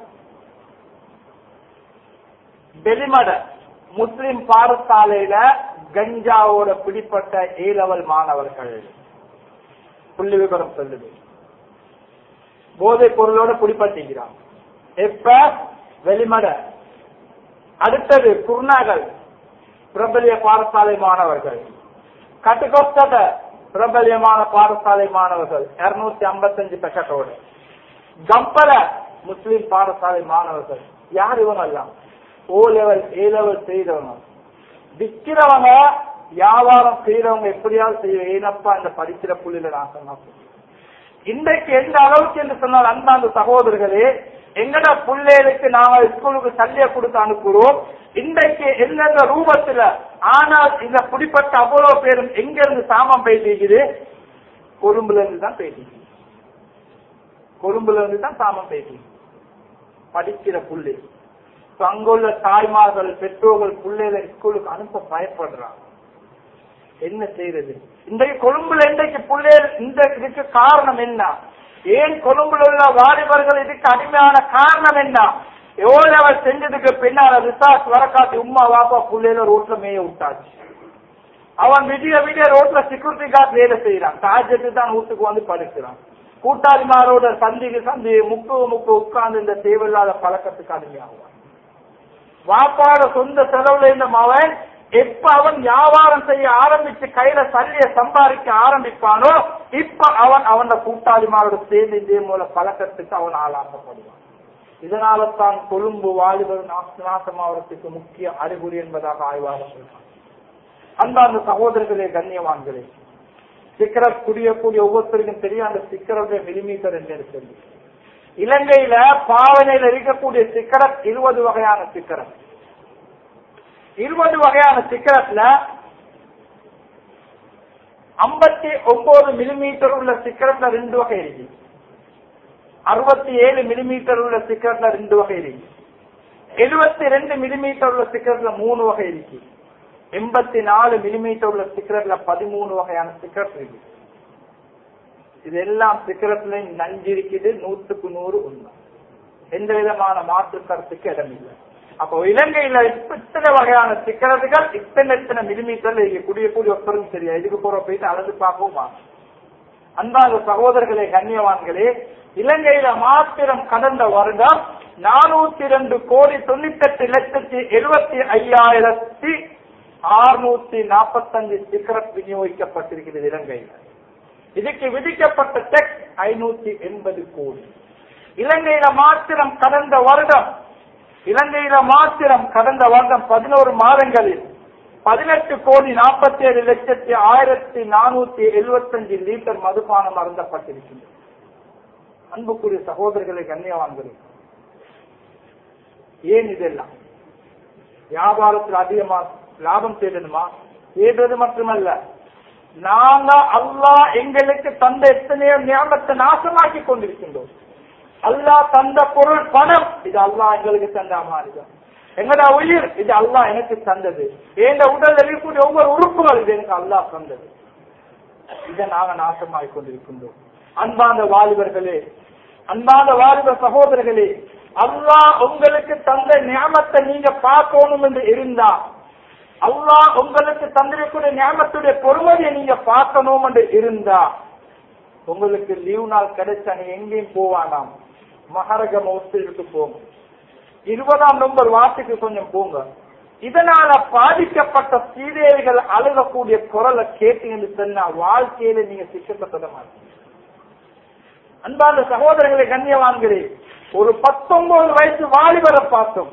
வெளிமட முஸ்லிம் பாடசாலையில கஞ்சாவோட பிடிப்பட்ட ஏ லெவல் மாணவர்கள் புள்ளி விவரம் சொல்லுது போதைப் பொருளோட பிடிப்பட்டிருக்கிறான் எப்ப வெளிமட அடுத்தது குர்நாகல் பிரபலிய பாடசாலை மாணவர்கள் கட்டுக்கோஸ்தட பிரபலியமான பாடசாலை மாணவர்கள் இருநூத்தி ஐம்பத்தஞ்சு பெக்கட்டோடு கம்பல முஸ்லிம் பாடசாலை மாணவர்கள் யார் இவங்க எல்லாம் ஓ லெவல் ஏ லெவல் செய்தவங்க விற்கிறவங்க வியாபாரம் செய்யறவங்க எப்படியாவது செய்ய ஏனப்பா இந்த படிக்கிற புள்ளில நாசம் இன்றைக்கு எந்த அளவுக்கு என்று சொன்னால் அன்பாந்த சகோதரர்களே எங்கட பிள்ளைகளுக்கு நாம ஸ்கூலுக்கு சல்லிய கொடுத்து அனுப்புறோம் இன்றைக்கு எந்தெந்த ரூபத்துல ஆனால் இந்த பிடிப்பட்ட அவ்வளவு பேரும் எங்க இருந்து சாமம் பேசிக்குது கொழும்புல இருந்து தான் பேசி கொழும்புல இருந்து தான் சாமம் பேசி படிக்கிற புள்ளி இப்ப அங்குள்ள தாய்மார்கள் பெற்றோர்கள் பிள்ளைகளை ஸ்கூலுக்கு அனுப்ப பயப்படுறாங்க என்ன செய்யறது இன்றைக்கு கொழும்புல இன்றைக்கு பிள்ளைகள் இந்த இதுக்கு காரணம் என்ன ஏன் கொழும்புல உள்ள வாலிபர்கள் இதுக்கு அடிமையான காரணம் என்ன எவ்வளவு அவர் செஞ்சதுக்கு பின்னால ரிசார்ட் வரக்காட்டி உம்மா வாப்பா புள்ளையில ரோட்ல மேய விட்டாச்சு அவன் விடிய விடிய ரோட்ல செக்யூரிட்டி கார்டு வேலை செய்யறான் தாஜத்து தான் வீட்டுக்கு வந்து படுக்கிறான் கூட்டாளிமாரோட சந்திக்கு சந்தி முக்கு முக்கு உட்கார்ந்து இந்த தேவையில்லாத பழக்கத்துக்கு அடிமையாகுவான் வாப்பாட சொந்த செலவுல இருந்த மவன் எப்ப அவன் வியாபாரம் செய்ய ஆரம்பிச்சு கையில சல்லிய சம்பாதிக்க ஆரம்பிப்பானோ இப்ப அவன் அவன கூட்டாளிமாரோட சேர்ந்து இதே மூல பழக்கத்துக்கு அவன் ஆளாக்கப்படுவான் இதனால தான் கொழும்பு வாலிபர் நாச- நாசமாவதற்கு முக்கிய அறிகுறி என்பதாக ஆய்வாளர் சொல்றான் அன்பார்ந்த சகோதரர்களே கண்ணியவான்களே சிக்கரட் குடியக்கூடிய ஒவ்வொருத்தருக்கும் தெரியும் அந்த சிக்கருடைய மில்லிமீட்டர் என்று சொல்லி இலங்கையில பாவனையில் இருக்கக்கூடிய சிக்கரட் இருபது வகையான சிக்கரட் இருபது வகையான சிக்கரட்ல ஐம்பத்தி ஒன்பது மில்லிமீட்டர் உள்ள சிக்கரட்ல ரெண்டு வகை இருக்கு அறுபத்தி ஏழு மில்லிமீட்டர் உள்ள சிக்கரட்ல ரெண்டு வகை இருக்கு எழுபத்தி ரெண்டு மில்லிமீட்டர் உள்ள சிக்கரட்ல மூணு வகை இருக்கு எண்பத்தி நாலு மில்லிமீட்டர் உள்ள சிக்கரட்ல பதிமூணு வகையான சிக்கரட் இருக்கு இதெல்லாம் சிக்கரட்லயும் நஞ்சு இருக்குது நூற்றுக்கு நூறு உண்மை எந்த விதமான மாற்று கருத்துக்கு இடமில்லை அப்போ இலங்கையில இத்தனை வகையான சிக்கரட்டுகள் இத்தனை இத்தனை மில்லிமீட்டர்ல இங்க குடியக்கூடிய ஒருத்தரும் சரியா இதுக்கு போற போயிட்டு அளந்து பார்க்கவும் வாங்க. அன்பான சகோதரர்களே கண்ணியவான்களே இலங்கையில மாத்திரம் கடந்த வருடம் நானூத்தி ரெண்டு கோடி தொண்ணூத்தெட்டு லட்சத்தி எழுபத்தி ஐயாயிரத்தி அறுநூத்தி நாற்பத்தஞ்சு சிகரெட் விநியோகிக்கப்பட்டிருக்கிறது இலங்கையில் இதுக்கு விதிக்கப்பட்ட டெக்ஸ் ஐநூத்தி எண்பது கோடி இலங்கையில மாத்திரம் கடந்த வருடம் இலங்கையில மாத்திரம் கடந்த வருடம் பதினோரு மாதங்களில் பதினெட்டு கோடி நாற்பத்தி ஏழு லட்சத்தி ஆயிரத்தி நானூத்தி எழுபத்தஞ்சு லிட்டர் மதுபானம் அருந்தப்பட்டிருக்கின்றது அன்புக்குரிய சகோதரர்களை கண்ணியவான்களே ஏன் இதெல்லாம் வியாபாரத்தில் அதிகமா லாபம் தேடணுமா தேடுறது மட்டுமல்ல நாங்க அல்லாஹ் எங்களுக்கு தந்த எத்தனையோ ஞாபகத்தை நாசமாக்கி கொண்டிருக்கின்றோம் அல்லாஹ் தந்த பொருள் பணம் இது அல்லாஹ் எங்களுக்கு தந்த அமானிதம் எங்கட உயிர் இது அல்லாஹ் எனக்கு தந்தது எங்க உடல் இருக்கக்கூடிய ஒவ்வொரு உறுப்புகள் இது எனக்கு அல்லாஹ் தந்தது இதை நாங்க நாசமாகி கொண்டிருக்கின்றோம் அன்பாந்த வாலிபர்களே அன்பாந்த வாலிப சகோதரர்களே அல்லாஹ் உங்களுக்கு தந்த ஞாபகத்தை நீங்க பார்க்கணும் என்று இருந்தா அல்லாஹ் உங்களுக்கு தந்திருக்கூடிய ஞாபகத்துடைய பொறுமதியை நீங்க பார்க்கணும் என்று இருந்தா உங்களுக்கு லீவ் நாள் கிடைச்சா நீங்க எங்கேயும் போவானாம் மகரக மோஸ்திற்கு போங்க இருபதாம் நம்பர் வார்த்தைக்கு கொஞ்சம் போங்க இதனால பாதிக்கப்பட்ட சீதேவிகள் அழுகக்கூடிய குரலை கேட்டீங்கன்னு சொன்னா வாழ்க்கையில நீங்க சிக்கப்பட்டத மாட்டீங்க அன்பான சகோதரர்களை கண்ணியவான்களே ஒரு பத்தொன்பது வயசு வாலிபரை பார்த்தோம்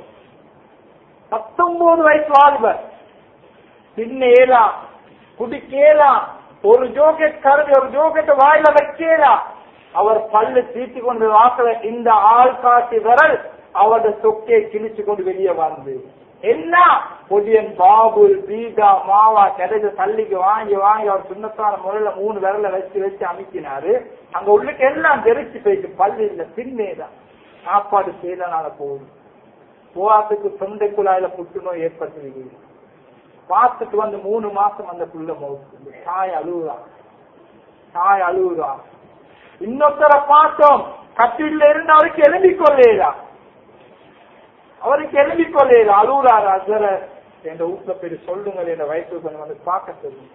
பத்தொன்பது வயசு வாலிபர் தின்னேலாம் குடிக்கலாம் ஒரு ஜோக்கெட் கருதி ஒரு ஜோக்கெட் வாயில வைக்கலாம் அவர் பல்லு தீட்டி கொண்டு வாசல இந்த ஆள் காட்டி விரல் அவருடைய சொக்கையை கிழிச்சு கொண்டு வெளியே வந்து என்ன பொடியன் பாபுல் பீகா மாவா கிடைச்ச தள்ளிக்கு வாங்கி வாங்கி அவர் சுண்ணத்தான முறையில மூணு விரல வச்சு வச்சு அமைக்கினாரு அங்க உள்ளுக்கு எல்லாம் தெரிச்சு போயிட்டு பல்லு இல்ல தின்னேதான் சாப்பாடு செய்யலனால போகுது போகாத்துக்கு தொண்டை குழாயில புற்றுநோய் ஏற்பட்டிருக்கு பார்த்துட்டு வந்து மூணு மாசம் அந்த புள்ள மௌத்து தாய் அழுகுறா தாய் அழுகுறா இன்னொருத்தரை பார்த்தோம் கட்டில இருந்து அவருக்கு எழும்பி கொள்ளேதா அவருக்கு எழும்பி கொள்ளேதா அழுகுறாரு அசர என் வீட்டுல போய் சொல்லுங்க என் வயசு கொஞ்சம் வந்து பார்க்க சொல்லுங்க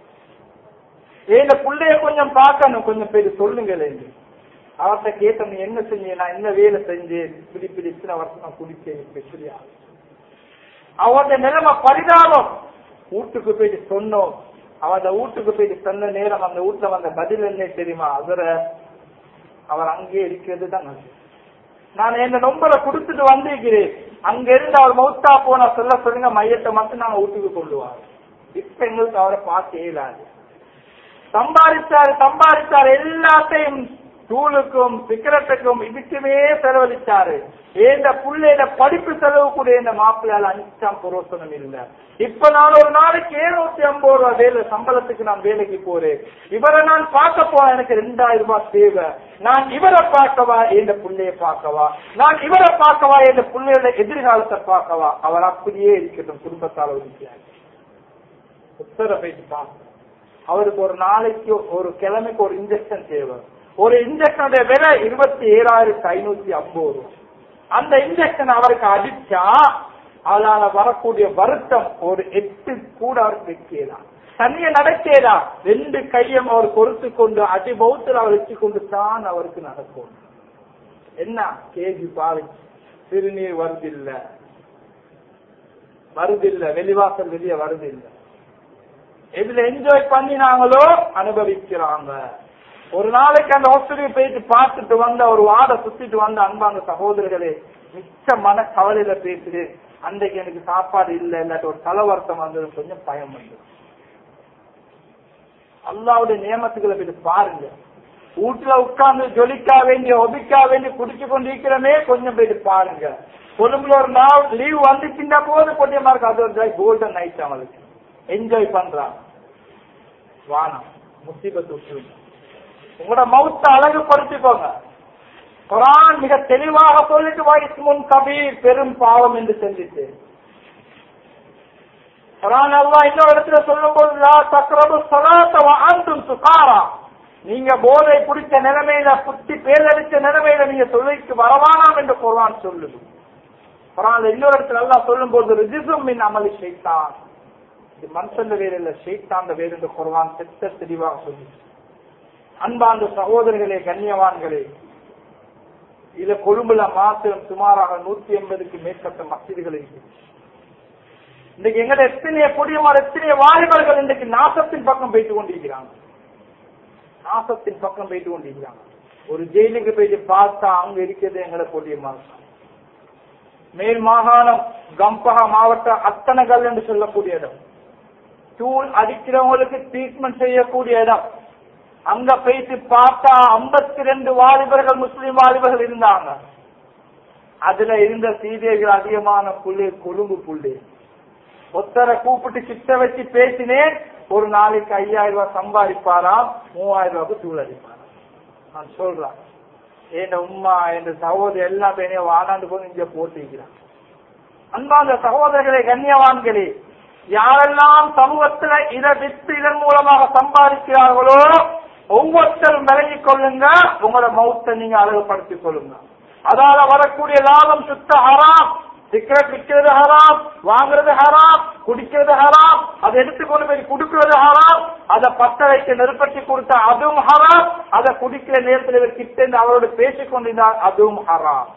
என் பிள்ளைய கொஞ்சம் பார்க்கணும் கொஞ்சம் பேர் சொல்லுங்களே அவர்கிட்ட கேட்ட நீ என்ன செஞ்ச நான் என்ன வேலை செஞ்சேன் இப்படி இப்படி இத்தனை வருஷம் நான் குடிச்சேன் இப்ப இப்படியா அவருடைய நிலைமை பரிதாபம் வீட்டுக்கு போயிட்டு சொன்னோம் அவன் வீட்டுக்கு போயிட்டு சொன்ன நேரம் அந்த வீட்டுல வந்த பதில் என்ன தெரியுமா அவர அவர் அங்கே இருக்கிறது தான் நல்லது. நான் என்ன நொம்பரை கொடுத்துட்டு வந்திருக்கிறேன் அங்க இருந்து அவர் மௌத்தா போன சொல்ல சொல்லுங்க மையத்தை மட்டும் நாங்க வீட்டுக்கு கொண்டு வாங்க இப்ப எங்களுக்கு அவரை பார்த்து இயலாது சம்பாதிச்சாரு சம்பாதிச்சாரு எல்லாத்தையும் தூளுக்கும் சிகரெட்டுக்கும் இதுக்குமே செலவழிச்சாரு ஏந்த புள்ளையில படிப்பு செலவு கூட இந்த மாப்பிள்ளையால அஞ்சாம் புரோசனம் இல்ல இப்ப நான் ஒரு நாளைக்கு ஏழுநூத்தி ஐம்பது ரூபாய் வேலை சம்பளத்துக்கு நான் வேலைக்கு போறேன் இவரை நான் பார்க்க போனா எனக்கு ரெண்டாயிரம் ரூபாய் தேவை நான் இவரை பார்க்கவா எந்த புள்ளைய பார்க்கவா நான் இவரை பார்க்கவா எந்த புள்ளையோட எதிர்காலத்தை பார்க்கவா அவர் அப்படியே இருக்கட்டும் குடும்பத்தால் ஒதுக்கியாரு உத்தர போயிட்டு பார்க்க அவருக்கு ஒரு நாளைக்கு ஒரு கிழமைக்கு ஒரு இன்ஜெக்ஷன் தேவை ஒரு இன்ஜெக்ஷனுடைய விலை இருபத்தி ஏழாயிரத்தி ஐநூத்தி ஐம்பது ரூபாய் அந்த இன்ஜெக்ஷன் அவருக்கு அடிச்சா அதனால வரக்கூடிய வருத்தம் ஒரு எட்டு கூட அவருக்கு வைக்கலாம் தனிய நடக்கலாம் ரெண்டு கையும் அவர் பொறுத்து கொண்டு அடி பௌத்தில் அவர் வச்சு கொண்டு தான் அவருக்கு நடக்கும் என்ன கேஜி பாவிச்சு சிறுநீர் வருதில்ல வருதில்ல வெளிவாசல் வெளியே வருதில்ல எதுல என்ஜாய் பண்ணினாங்களோ அனுபவிக்கிறாங்க ஒரு நாளைக்கு அந்த ஹாஸ்பிட்டலுக்கு போயிட்டு பார்த்துட்டு வந்த ஒரு வாட சுத்திட்டு வந்த அன்பாங்க சகோதரர்களே மிச்ச மன கவலையில பேசுது அன்றைக்கு எனக்கு சாப்பாடு இல்ல இல்லாட்டி ஒரு தலைவர்த்தம் வந்தது கொஞ்சம் பயம் வந்தது அல்லாவுடைய நியமத்துக்களை போய் பாருங்க வீட்டுல உட்கார்ந்து ஜொலிக்கா வேண்டிய ஒபிக்கா வேண்டி குடிச்சு கொண்டு இருக்கிறமே கொஞ்சம் போயிட்டு பாருங்க கொழும்புல ஒரு நாள் லீவ் வந்துச்சுன்னா போது கொஞ்சமா இருக்கு அது ஒரு கோல்டன் நைட் அவங்களுக்கு என்ஜாய் பண்றாங்க வானம் முசீபத்து விட்டுருங்க உங்களோட மவுத்த அழகுபடுத்திக்கோங்க குரான் மிக தெளிவாக சொல்லிட்டு வயசு முன் கபீர் பெரும் பாவம் என்று சொல்லிட்டு குரான் அல்லா இன்னொரு இடத்துல சொல்லும் போது லா தக்ரபு ஸலாத்த வ அன்தும் சுகாரா நீங்க போதை பிடிச்ச நிலைமையில புத்தி பேரடிச்ச நிலைமையில நீங்க தொழிலுக்கு வரவானாம் என்று குரான் சொல்லுது குரான் இன்னொரு இடத்துல அல்லாஹ் சொல்லும் போது ரிஜிசும் மின் அமளி ஷைத்தான் இது மனுஷன் வேறு இல்ல ஷைத்தான் வேறு என்று குரான் செத்த தெளிவாக சொல்லி அன்பார்ந்த சகோதரர்களே கண்ணியவான்களே இது கொழும்புல மாத்திரம் சுமாராக நூத்தி எண்பதுக்கு மேற்பட்ட மசிதிகள் இருக்கு இன்னைக்கு எங்கட எத்தனைய குடியமார் எத்தனைய வாலிபர்கள் இன்றைக்கு நாசத்தின் பக்கம் போயிட்டு கொண்டிருக்கிறாங்க நாசத்தின் பக்கம் போயிட்டு கொண்டிருக்கிறாங்க ஒரு ஜெயிலுக்கு போயிட்டு பார்த்தா அங்க இருக்கிறது எங்கட கொடியமார் மேல் மாகாணம் கம்பகா மாவட்ட அத்தனகல் என்று சொல்லக்கூடிய இடம் டூல் அடிக்கிறவங்களுக்கு ட்ரீட்மெண்ட் செய்யக்கூடிய இடம் அங்க போயிட்டு பார்த்தா ஐம்பத்தி ரெண்டு வாலிபர்கள் முஸ்லிம் வாலிபர்கள் இருந்தாங்க அதுல இருந்த சீதைகள் அதிகமான புள்ளி கொழும்பு புள்ளி ஒத்தரை கூப்பிட்டு கிட்ட வச்சு பேசினேன் ஒரு நாளைக்கு ஐயாயிரம் ரூபாய் சம்பாதிப்பாராம் மூவாயிரம் ரூபாய்க்கு தூள் அடிப்பாராம் நான் சொல்றேன் என் உம்மா என் சகோதரி எல்லா பேரையும் வாடாண்டு போய் இங்க போட்டிருக்கிறான் அன்பாந்த சகோதரர்களே கண்ணியவான்களே யாரெல்லாம் சமூகத்துல இதை வித்து இதன் மூலமாக சம்பாதிக்கிறார்களோ ஒவ்வொருத்தரும் விலகிக் கொள்ளுங்க உங்களோட மௌத்தை நீங்க அழகுபடுத்திக் கொள்ளுங்க அதால வரக்கூடிய லாபம் சுத்த ஹராம் சிகரெட் விற்கிறது ஹராம் வாங்குறது ஹராம் குடிக்கிறது ஹராம் அதை எடுத்துக்கொண்டு போய் கொடுக்கிறது ஹராம் அதை பத்த வைக்க நெருப்பட்டி கொடுத்தா அதுவும் ஹராம் அதை குடிக்கிற நேரத்தில் இவர் கிட்ட இருந்து அவரோடு பேசிக் கொண்டிருந்தார் அதுவும் ஹராம்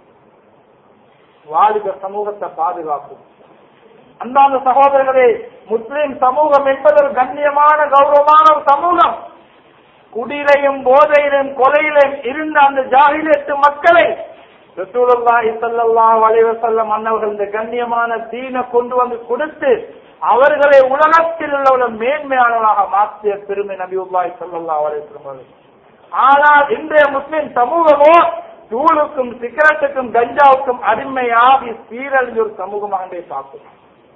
வாலிப சமூகத்தை பாதுகாக்கும் அந்தாந்த சகோதரர்களே முஸ்லிம் சமூகம் என்பது ஒரு கண்ணியமான கௌரவமான ஒரு சமூகம் குடியிலையும் போதையிலும் கொலையிலும் இருந்த அந்த ஜாகிலியத்து மக்களை ரசூலுல்லாஹி ஸல்லல்லாஹு அலைஹி வஸல்லம் அன்னவர்கள் இந்த கண்ணியமான தீனை கொண்டு வந்து கொடுத்து அவர்களை உலகத்தில் உள்ள மேன்மையானவராக மாற்றிய பெருமை நபியுல்லாஹி ஸல்லல்லாஹு அலைஹி வஸல்லம் அவர்கள். ஆனால் இன்றைய முஸ்லிம் சமூகமோ தூளுக்கும் சிகரெட்டுக்கும் கஞ்சாவுக்கும் அடிமையாகி சீரழிஞ்ச ஒரு சமூகமாக இன்றைய பார்க்கிறோம்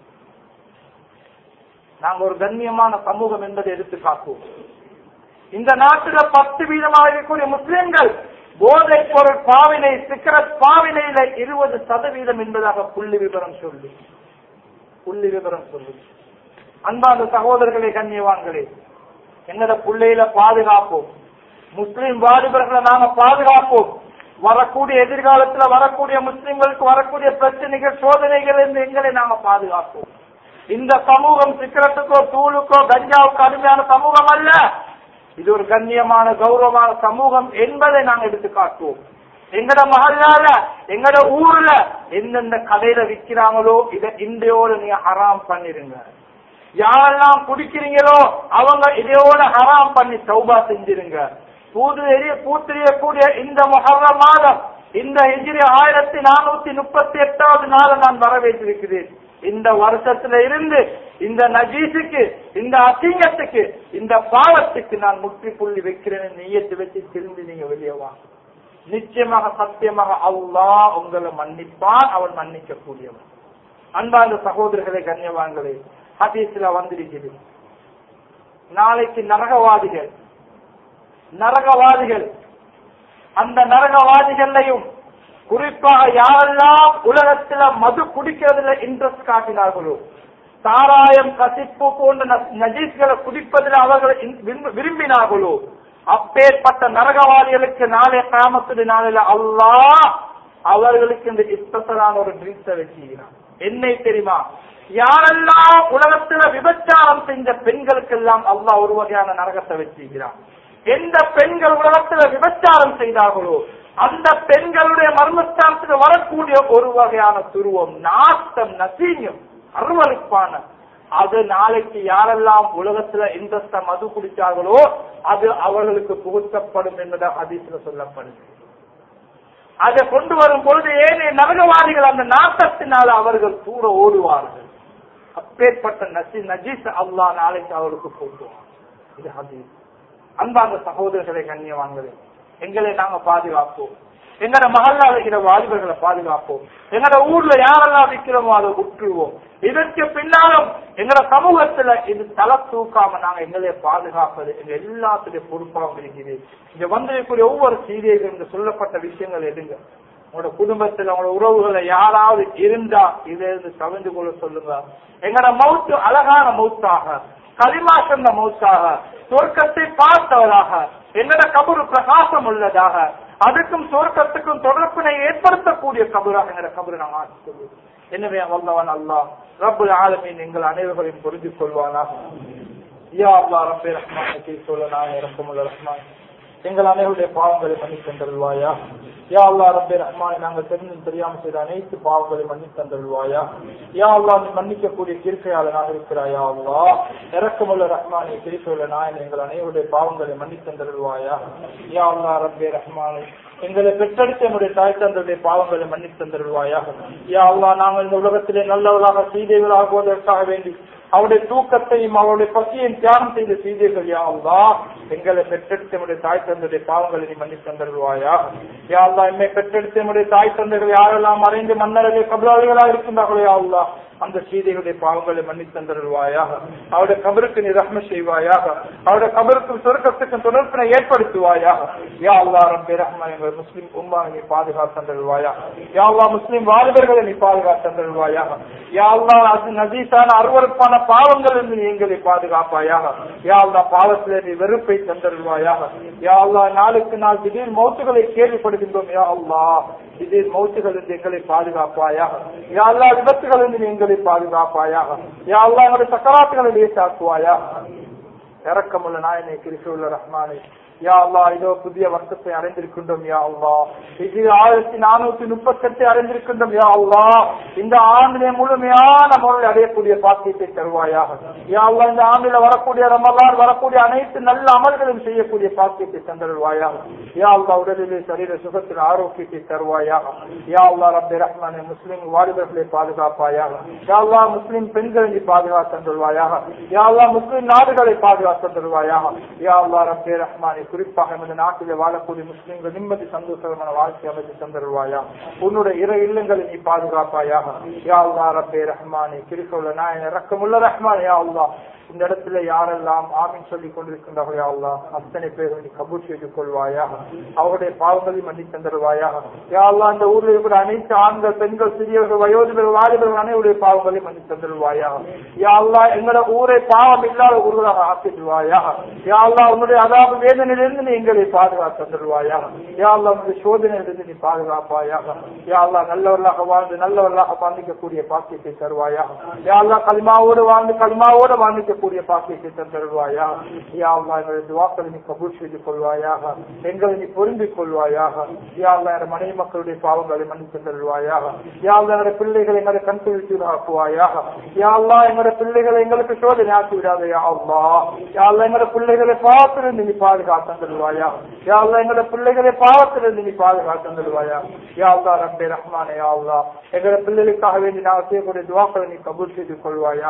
நாங்க ஒரு கண்ணியமான சமூகம் என்பதை எடுத்து காட்டுவோம் இந்த நாட்டில பத்து வீதமாக இருக்கக்கூடிய முஸ்லிம்கள் போதை பொருள் பாவினை சிக்கரத் பாவினையில இருபது சதவீதம் என்பதாக புள்ளி விவரம் சொல்லி புள்ளி விவரம் சொல்லி அன்பாந்த சகோதரர்களே கண்ணியவான்களே என்னோட பிள்ளையில பாதுகாப்போம் முஸ்லிம் வாலிபர்களை நாங்க பாதுகாப்போம் வரக்கூடிய எதிர்காலத்துல வரக்கூடிய முஸ்லிம்களுக்கு வரக்கூடிய பிரச்சனைகள் சோதனைகள் இருந்து எங்களை நாங்க பாதுகாப்போம் இந்த சமூகம் சிக்கரத்துக்கோ தூளுக்கோ கஞ்சாவுக்கோ அடிமையான சமூகம் அல்ல இது ஒரு கண்ணியமான கௌரவமான சமூகம் என்பதை நாங்க எடுத்து காட்டுவோம் எங்கட மகளால எங்கட ஊர்ல எந்தெந்த கடையில விக்கிறாங்களோ இதை இந்தியோட நீங்க ஹராம் பண்ணிருங்க யாரெல்லாம் குடிக்கிறீங்களோ அவங்க இதையோட ஹராம் பண்ணி சௌபா செஞ்சிருங்க பூது எரிய பூத்தெரியக்கூடிய இந்த மொஹர்ர மாதம் இந்த ஹிஜ்ரி ஆயிரத்தி நானூத்தி முப்பத்தி எட்டாவது நாள் நான் வரவேற்றிருக்கிறேன் இந்த வருஷத்துல இருந்து இந்த நஜீசுக்கு இந்த அசிங்கத்துக்கு இந்த பாவத்துக்கு நான் முற்றுப்புள்ளி வைக்கிறேன் நீயத்து வச்சு திரும்பி நீங்க வெளியே வாங்க நிச்சயமாக சத்தியமாக அல்லாஹ் உங்களை மன்னிப்பான் அவன் மன்னிக்க கூடியவன் அன்பார்ந்த சகோதரர்களே கண்ணியவான்களே ஹதீஸ்ல வந்திருக்கிறது நாளைக்கு நரகவாதிகள் நரகவாதிகள் அந்த நரகவாதிகளையும் குறிப்பாக யாரெல்லாம் உலகத்துல மது குடிக்கிறதுல இன்ட்ரெஸ்ட் காட்டினார்களோ சாராயம் கசிப்பு போன்ற ந- நஜீஸ்களை குடிப்பதில் அவர்கள் இன்- விரும்பு- விரும்பினார்களோ அப்பேற்பட்ட நரகவாதிகளுக்கு நாளை காமத்துடைய நாளில் அல்லாஹ் அவர்களுக்கு இந்த ஸ்பெஷலான ஒரு ட்ரிங்க்ஸை வச்சுக்கிறான் என்னை தெரியுமா யாரெல்லாம் உலகத்துல விபச்சாரம் செஞ்ச பெண்களுக்கெல்லாம் அல்லாஹ் ஒரு வகையான நரகத்தை வச்சிருக்கிறான் எந்த பெண்கள் உலகத்துல விபச்சாரம் செய்தார்களோ அந்த பெண்களுடைய மர்மஸ்தானத்துக்கு வரக்கூடிய ஒரு வகையான துருவம் நாட்டம் நசீனியம் அருவறுப்பான அது நாளைக்கு யாரெல்லாம் உலகத்துல இன்ட்ரெஸ்ட மது குடித்தார்களோ அது அவர்களுக்கு புகுத்தப்படும் என்பதாக ஹதீஸ்ல சொல்லப்படுது அதை கொண்டு வரும் பொழுது ஏனே நரகவாதிகள் அந்த நாட்டத்தினால அவர்கள் தூர ஓடுவார்கள் அப்பேற்பட்ட நசி நஜீஸ் அல்லா நாளைக்கு அவருக்கு போட்டுவாங்க இது ஹதீஸ் அன்பார்ந்த சகோதரர்களை கண்ணியவாங்களே எங்களை நாங்க பாதுகாப்போம் எங்கட மகள்ல இருக்கிற வாலிபர்களை பாதுகாப்போம் எங்கட ஊர்ல யாரெல்லாம் விற்கிறோமோ அதை விட்டுருவோம் இதற்கு பின்னாலும் எங்கட சமூகத்துல இது தலை தூக்காம நாங்க எங்களை பாதுகாப்பது எங்க எல்லாத்துடைய பொறுப்பாக இருக்குது இங்க வந்திருக்கக்கூடிய ஒவ்வொரு சீரியர்கள் இங்க சொல்லப்பட்ட விஷயங்கள் எடுங்க உங்களோட குடும்பத்துல உங்களோட உறவுகளை யாராவது இருந்தா இதுல இருந்து கவிழ்ந்து கொள்ள சொல்லுங்க எங்கட மவுத்து அழகான மவுத்தாக களிமா சொன்ன மவுத்தாக சொர்க்கத்தை பார்த்தவராக என்னோட கபரு பிரகாசம் உள்ளதாக அதுக்கும் சொர்க்கத்துக்கும் தொடர்பினை ஏற்படுத்தக்கூடிய கபராக எங்கட கபரு நாங்கள் ஆக்கிக்கொள்வோம் எனவே வல்லவன் அல்லாஹ் ரப்புல் ஆலமீன் எங்கள் அனைவர்களையும் புரிந்து கொள்வானாக யா அல்லா ரப்பே ரஹ்மான் சொல்லனா இறக்கமுள்ள ரஹ்மான் எங்கள் அனைவருடைய பாவங்களை மன்னித்து தந்தருள்வாயா யா அல்லா ரப்பே ரஹ்மான் நாங்கள் தெரிந்தும் தெரியாமல் செய்த அனைத்து பாவங்களை மன்னித்து தந்தருள்வாயா யா அல்லா நீ மன்னிக்கக்கூடிய கிருக்கையாளனாக இருக்கிறாயா அல்லா இறக்கமுள்ள ரஹ்மானை கிருக்கையுள்ள நாயன் எங்கள் அனைவருடைய பாவங்களை மன்னித்து தந்தருள்வாயா யா அல்லா ரப்பே ரஹ்மானை எங்களை பெற்றெடுத்த என்னுடைய தாய் தந்தருடைய பாவங்களை மன்னித்து தந்தருள்வாயாக யா அல்லா நாங்கள் இந்த உலகத்திலே நல்லவர்களாக செய்திகளாகுவதற்காக வேண்டி அவருடைய தூக்கத்தையும் அவருடைய பசியையும் தியாகம் செய்த செய்தீர்கள் யா அல்லா எங்களை பெற்றெடுத்த என்னுடைய தாய் தந்தருடைய பாவங்களை நீ மன்னித்து தந்தருள்வாயா யா அல்லா எம்மை பெற்றெடுத்த என்னுடைய தாய் தந்தர்கள் யாரெல்லாம் மறைந்து மன்னர்கள் கபலாளிகளாக இருக்கின்றார்களோ யா அல்லா அந்த சீதைகளுடைய பாவங்களை மன்னித்து தந்தருள்வாயாக அவருடைய கபருக்கு நீ ரஹ்ம செய்வாயாக அவருடைய கபருக்கும் சொர்க்கத்துக்கும் தொடர்பினை ஏற்படுத்துவாயாக யா அல்லா ரப்பே ரஹ்மான் எங்கள் முஸ்லிம் உம்மா நீ பாதுகாத்து தந்தருள்வாயா யா அல்லா முஸ்லிம் வாலிபர்களை நீ பாதுகாத்து தந்தருள்வாயாக யா அல்லா அது நதீசான அருவறுப்பான பாவங்கள் இருந்து நீ எங்களை பாதுகாப்பாயாக யா அல்லா பாவத்திலே நீ வெறுப்பை தந்தருள்வாயாக யா அல்லா நாளுக்கு நாள் திடீர் மௌத்துகளை கேள்விப்படுகின்றோம் யா அல்லா திடீர் மௌத்துகள் இருந்து எங்களை பாதுகாப்பாயாக யா அல்லா விபத்துகள் இருந்து எங்களை பாதுகாப்பாயாக யா அல்லா எங்களுடைய சக்கராத்துகளை லேசாக்குவாயாக இறக்கமுள்ள நாயனை கிருஷுள்ள ரஹ்மானை யா அல்லா இதோ புதிய வருஷத்தை அடைந்திருக்கின்றோம் யா அல்லா இது ஆயிரத்தி நானூத்தி முப்பத்தி எட்டு அடைந்திருக்கின்றோம் யா அல்லா இந்த ஆண்டிலே முழுமையான முறையில் அடையக்கூடிய பாக்கியத்தை தருவாயாக யா அல்லா இந்த ஆண்டில வரக்கூடிய ரமலான் வரக்கூடிய அனைத்து நல்ல அமல்களும் செய்யக்கூடிய பாக்கியத்தை தந்தருவாயாக யா அல்லா உடலிலே சரீர சுகத்தில் ஆரோக்கியத்தை தருவாயாக யா அல்லா ரப்பி ரஹ்மானே முஸ்லிம் வாலிபர்களை பாதுகாப்பாயாக யா அல்லா முஸ்லிம் பெண்களை நீ பாதுகாத்து தருவாயாக யா அல்லா முஸ்லிம் நாடுகளை பாதுகாத்து தருவாயாக யா அல்லா ரப்பி ரஹ்மானே குறிப்பாக எமது நாட்டிலே வாழக்கூடிய முஸ்லிம்கள் நிம்மதி சந்தோஷமான வாழ்க்கை அமைத்து தந்தருவாயா உன்னுடைய இற இல்லங்களை நீ பாதுகாப்பாயாக யா அல்லா ரப்பே ரஹ்மானே கிருக்கவுள்ள நாயன் இறக்கமுள்ள ரஹ்மான் யா அல்லா இந்த இடத்துல யாரெல்லாம் ஆமீன் சொல்லிக் கொண்டிருக்கின்றார்கள் யா அல்லா அத்தனை பேரும் நீ கபூர் செய்து கொள்வாயாக அவருடைய பாவங்களை மன்னி தந்தருவாயாக யா அல்லா இந்த ஊரில் இருக்கிற அனைத்து ஆண்கள் பெண்கள் சிறியவர்கள் வயோதிபர்கள் வாலிபர்கள் அனைவருடைய பாவங்களை மன்னி தந்தருவாயாக யா அல்லா எங்களோட ஊரை பாவம் இல்லாத ஊர்களாக ஆக்கிடுவாயாக யா அல்லா உன்னுடைய அதாவது வேதனையிலிருந்து நீ எங்களை பாதுகாத்து தந்துருவாயாக யா அல்லா உன்னுடைய சோதனையிலிருந்து நீ பாதுகாப்பாயாக யா அல்லா நல்லவர்களாக வாழ்ந்து நல்லவர்களாக பாதிக்கக்கூடிய பாக்கியத்தை தருவாயாக யா அல்லா களிமாவோடு வாழ்ந்து களிமாவோடு வாழ்ந்திக்கக்கூடிய பாக்கியத்தை தந்தருவாயா யா அல்லா எங்களுடைய துவாக்களை நீ கபூல் செய்து கொள்வாயாக எங்களை நீ பொருந்திக் கொள்வாயாக யா அல்லா எங்கள் மனைவி மக்களுடைய பாவங்களை மன்னித்து தருவாயாக யா அல்லா எங்களுடைய பிள்ளைகளை எங்களை கண் துழித்து ஆக்குவாயாக யா அல்லா எங்களுடைய பிள்ளைகளை எங்களுக்கு சோதனை ஆக்கி விடாத யா அல்லா யா அல்லா எங்களுடைய பிள்ளைகளை பாவத்திலிருந்து நீ பாதுகாத்து தருவாயா யா அல்லா எங்களுடைய பிள்ளைகளை பாவத்திலிருந்து நீ பாதுகாத்து தருவாயா யா அல்லா ரப்பே ரஹ்மானே யா அல்லா எங்களுடைய பிள்ளைகளுக்காக வேண்டி நாங்கள் செய்யக்கூடிய துவாக்களை நீ கபூல் செய்து கொள்வாயா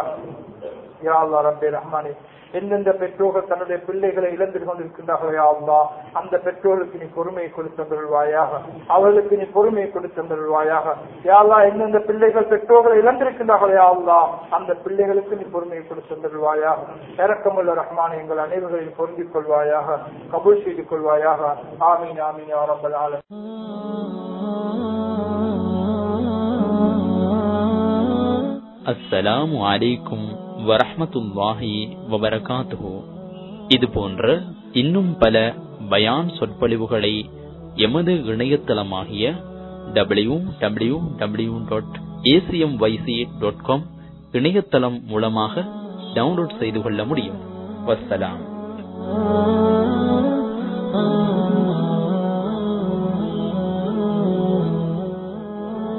யா அல்லா ரப்பே ரஹ்மானே எந்தெந்த பெற்றோர்கள் தன்னுடைய பிள்ளைகளை இழந்து கொண்டிருக்கின்றார்களோ யா அல்லா அந்த பெற்றோர்களுக்கு நீ பொறுமையை கொடுத்தருள்வாயாக அவர்களுக்கு நீ பொறுமையை கொடுத்தருள்வாயாக யா அல்லா எந்தெந்த பிள்ளைகள் பெற்றோர்களை இழந்திருக்கின்றார்களோ யா அல்லா அந்த பிள்ளைகளுக்கு நீ பொறுமையை கொடுத்தருள்வாயாக இறக்கமுள்ள ரஹ்மான் எங்கள் அனைவர்களையும் பொருந்திக் கொள்வாயாக கபூல் செய்து கொள்வாயாக ஆமீன் ஆமீன் யா ரப்பல் ஆலமீன் அஸ்ஸலாமு அலைக்கும் வரஹ்மத்துல்லாஹி வபரகாத்துஹு இது போன்ற இன்னும் பல பயான் சொற்பொழிவுகளை எமது இணையதளமாகிய W W W dot ACM YC dot com இணையதளம் மூலமாக டவுன்லோட் செய்து கொள்ள முடியும் வஸ்ஸலாம்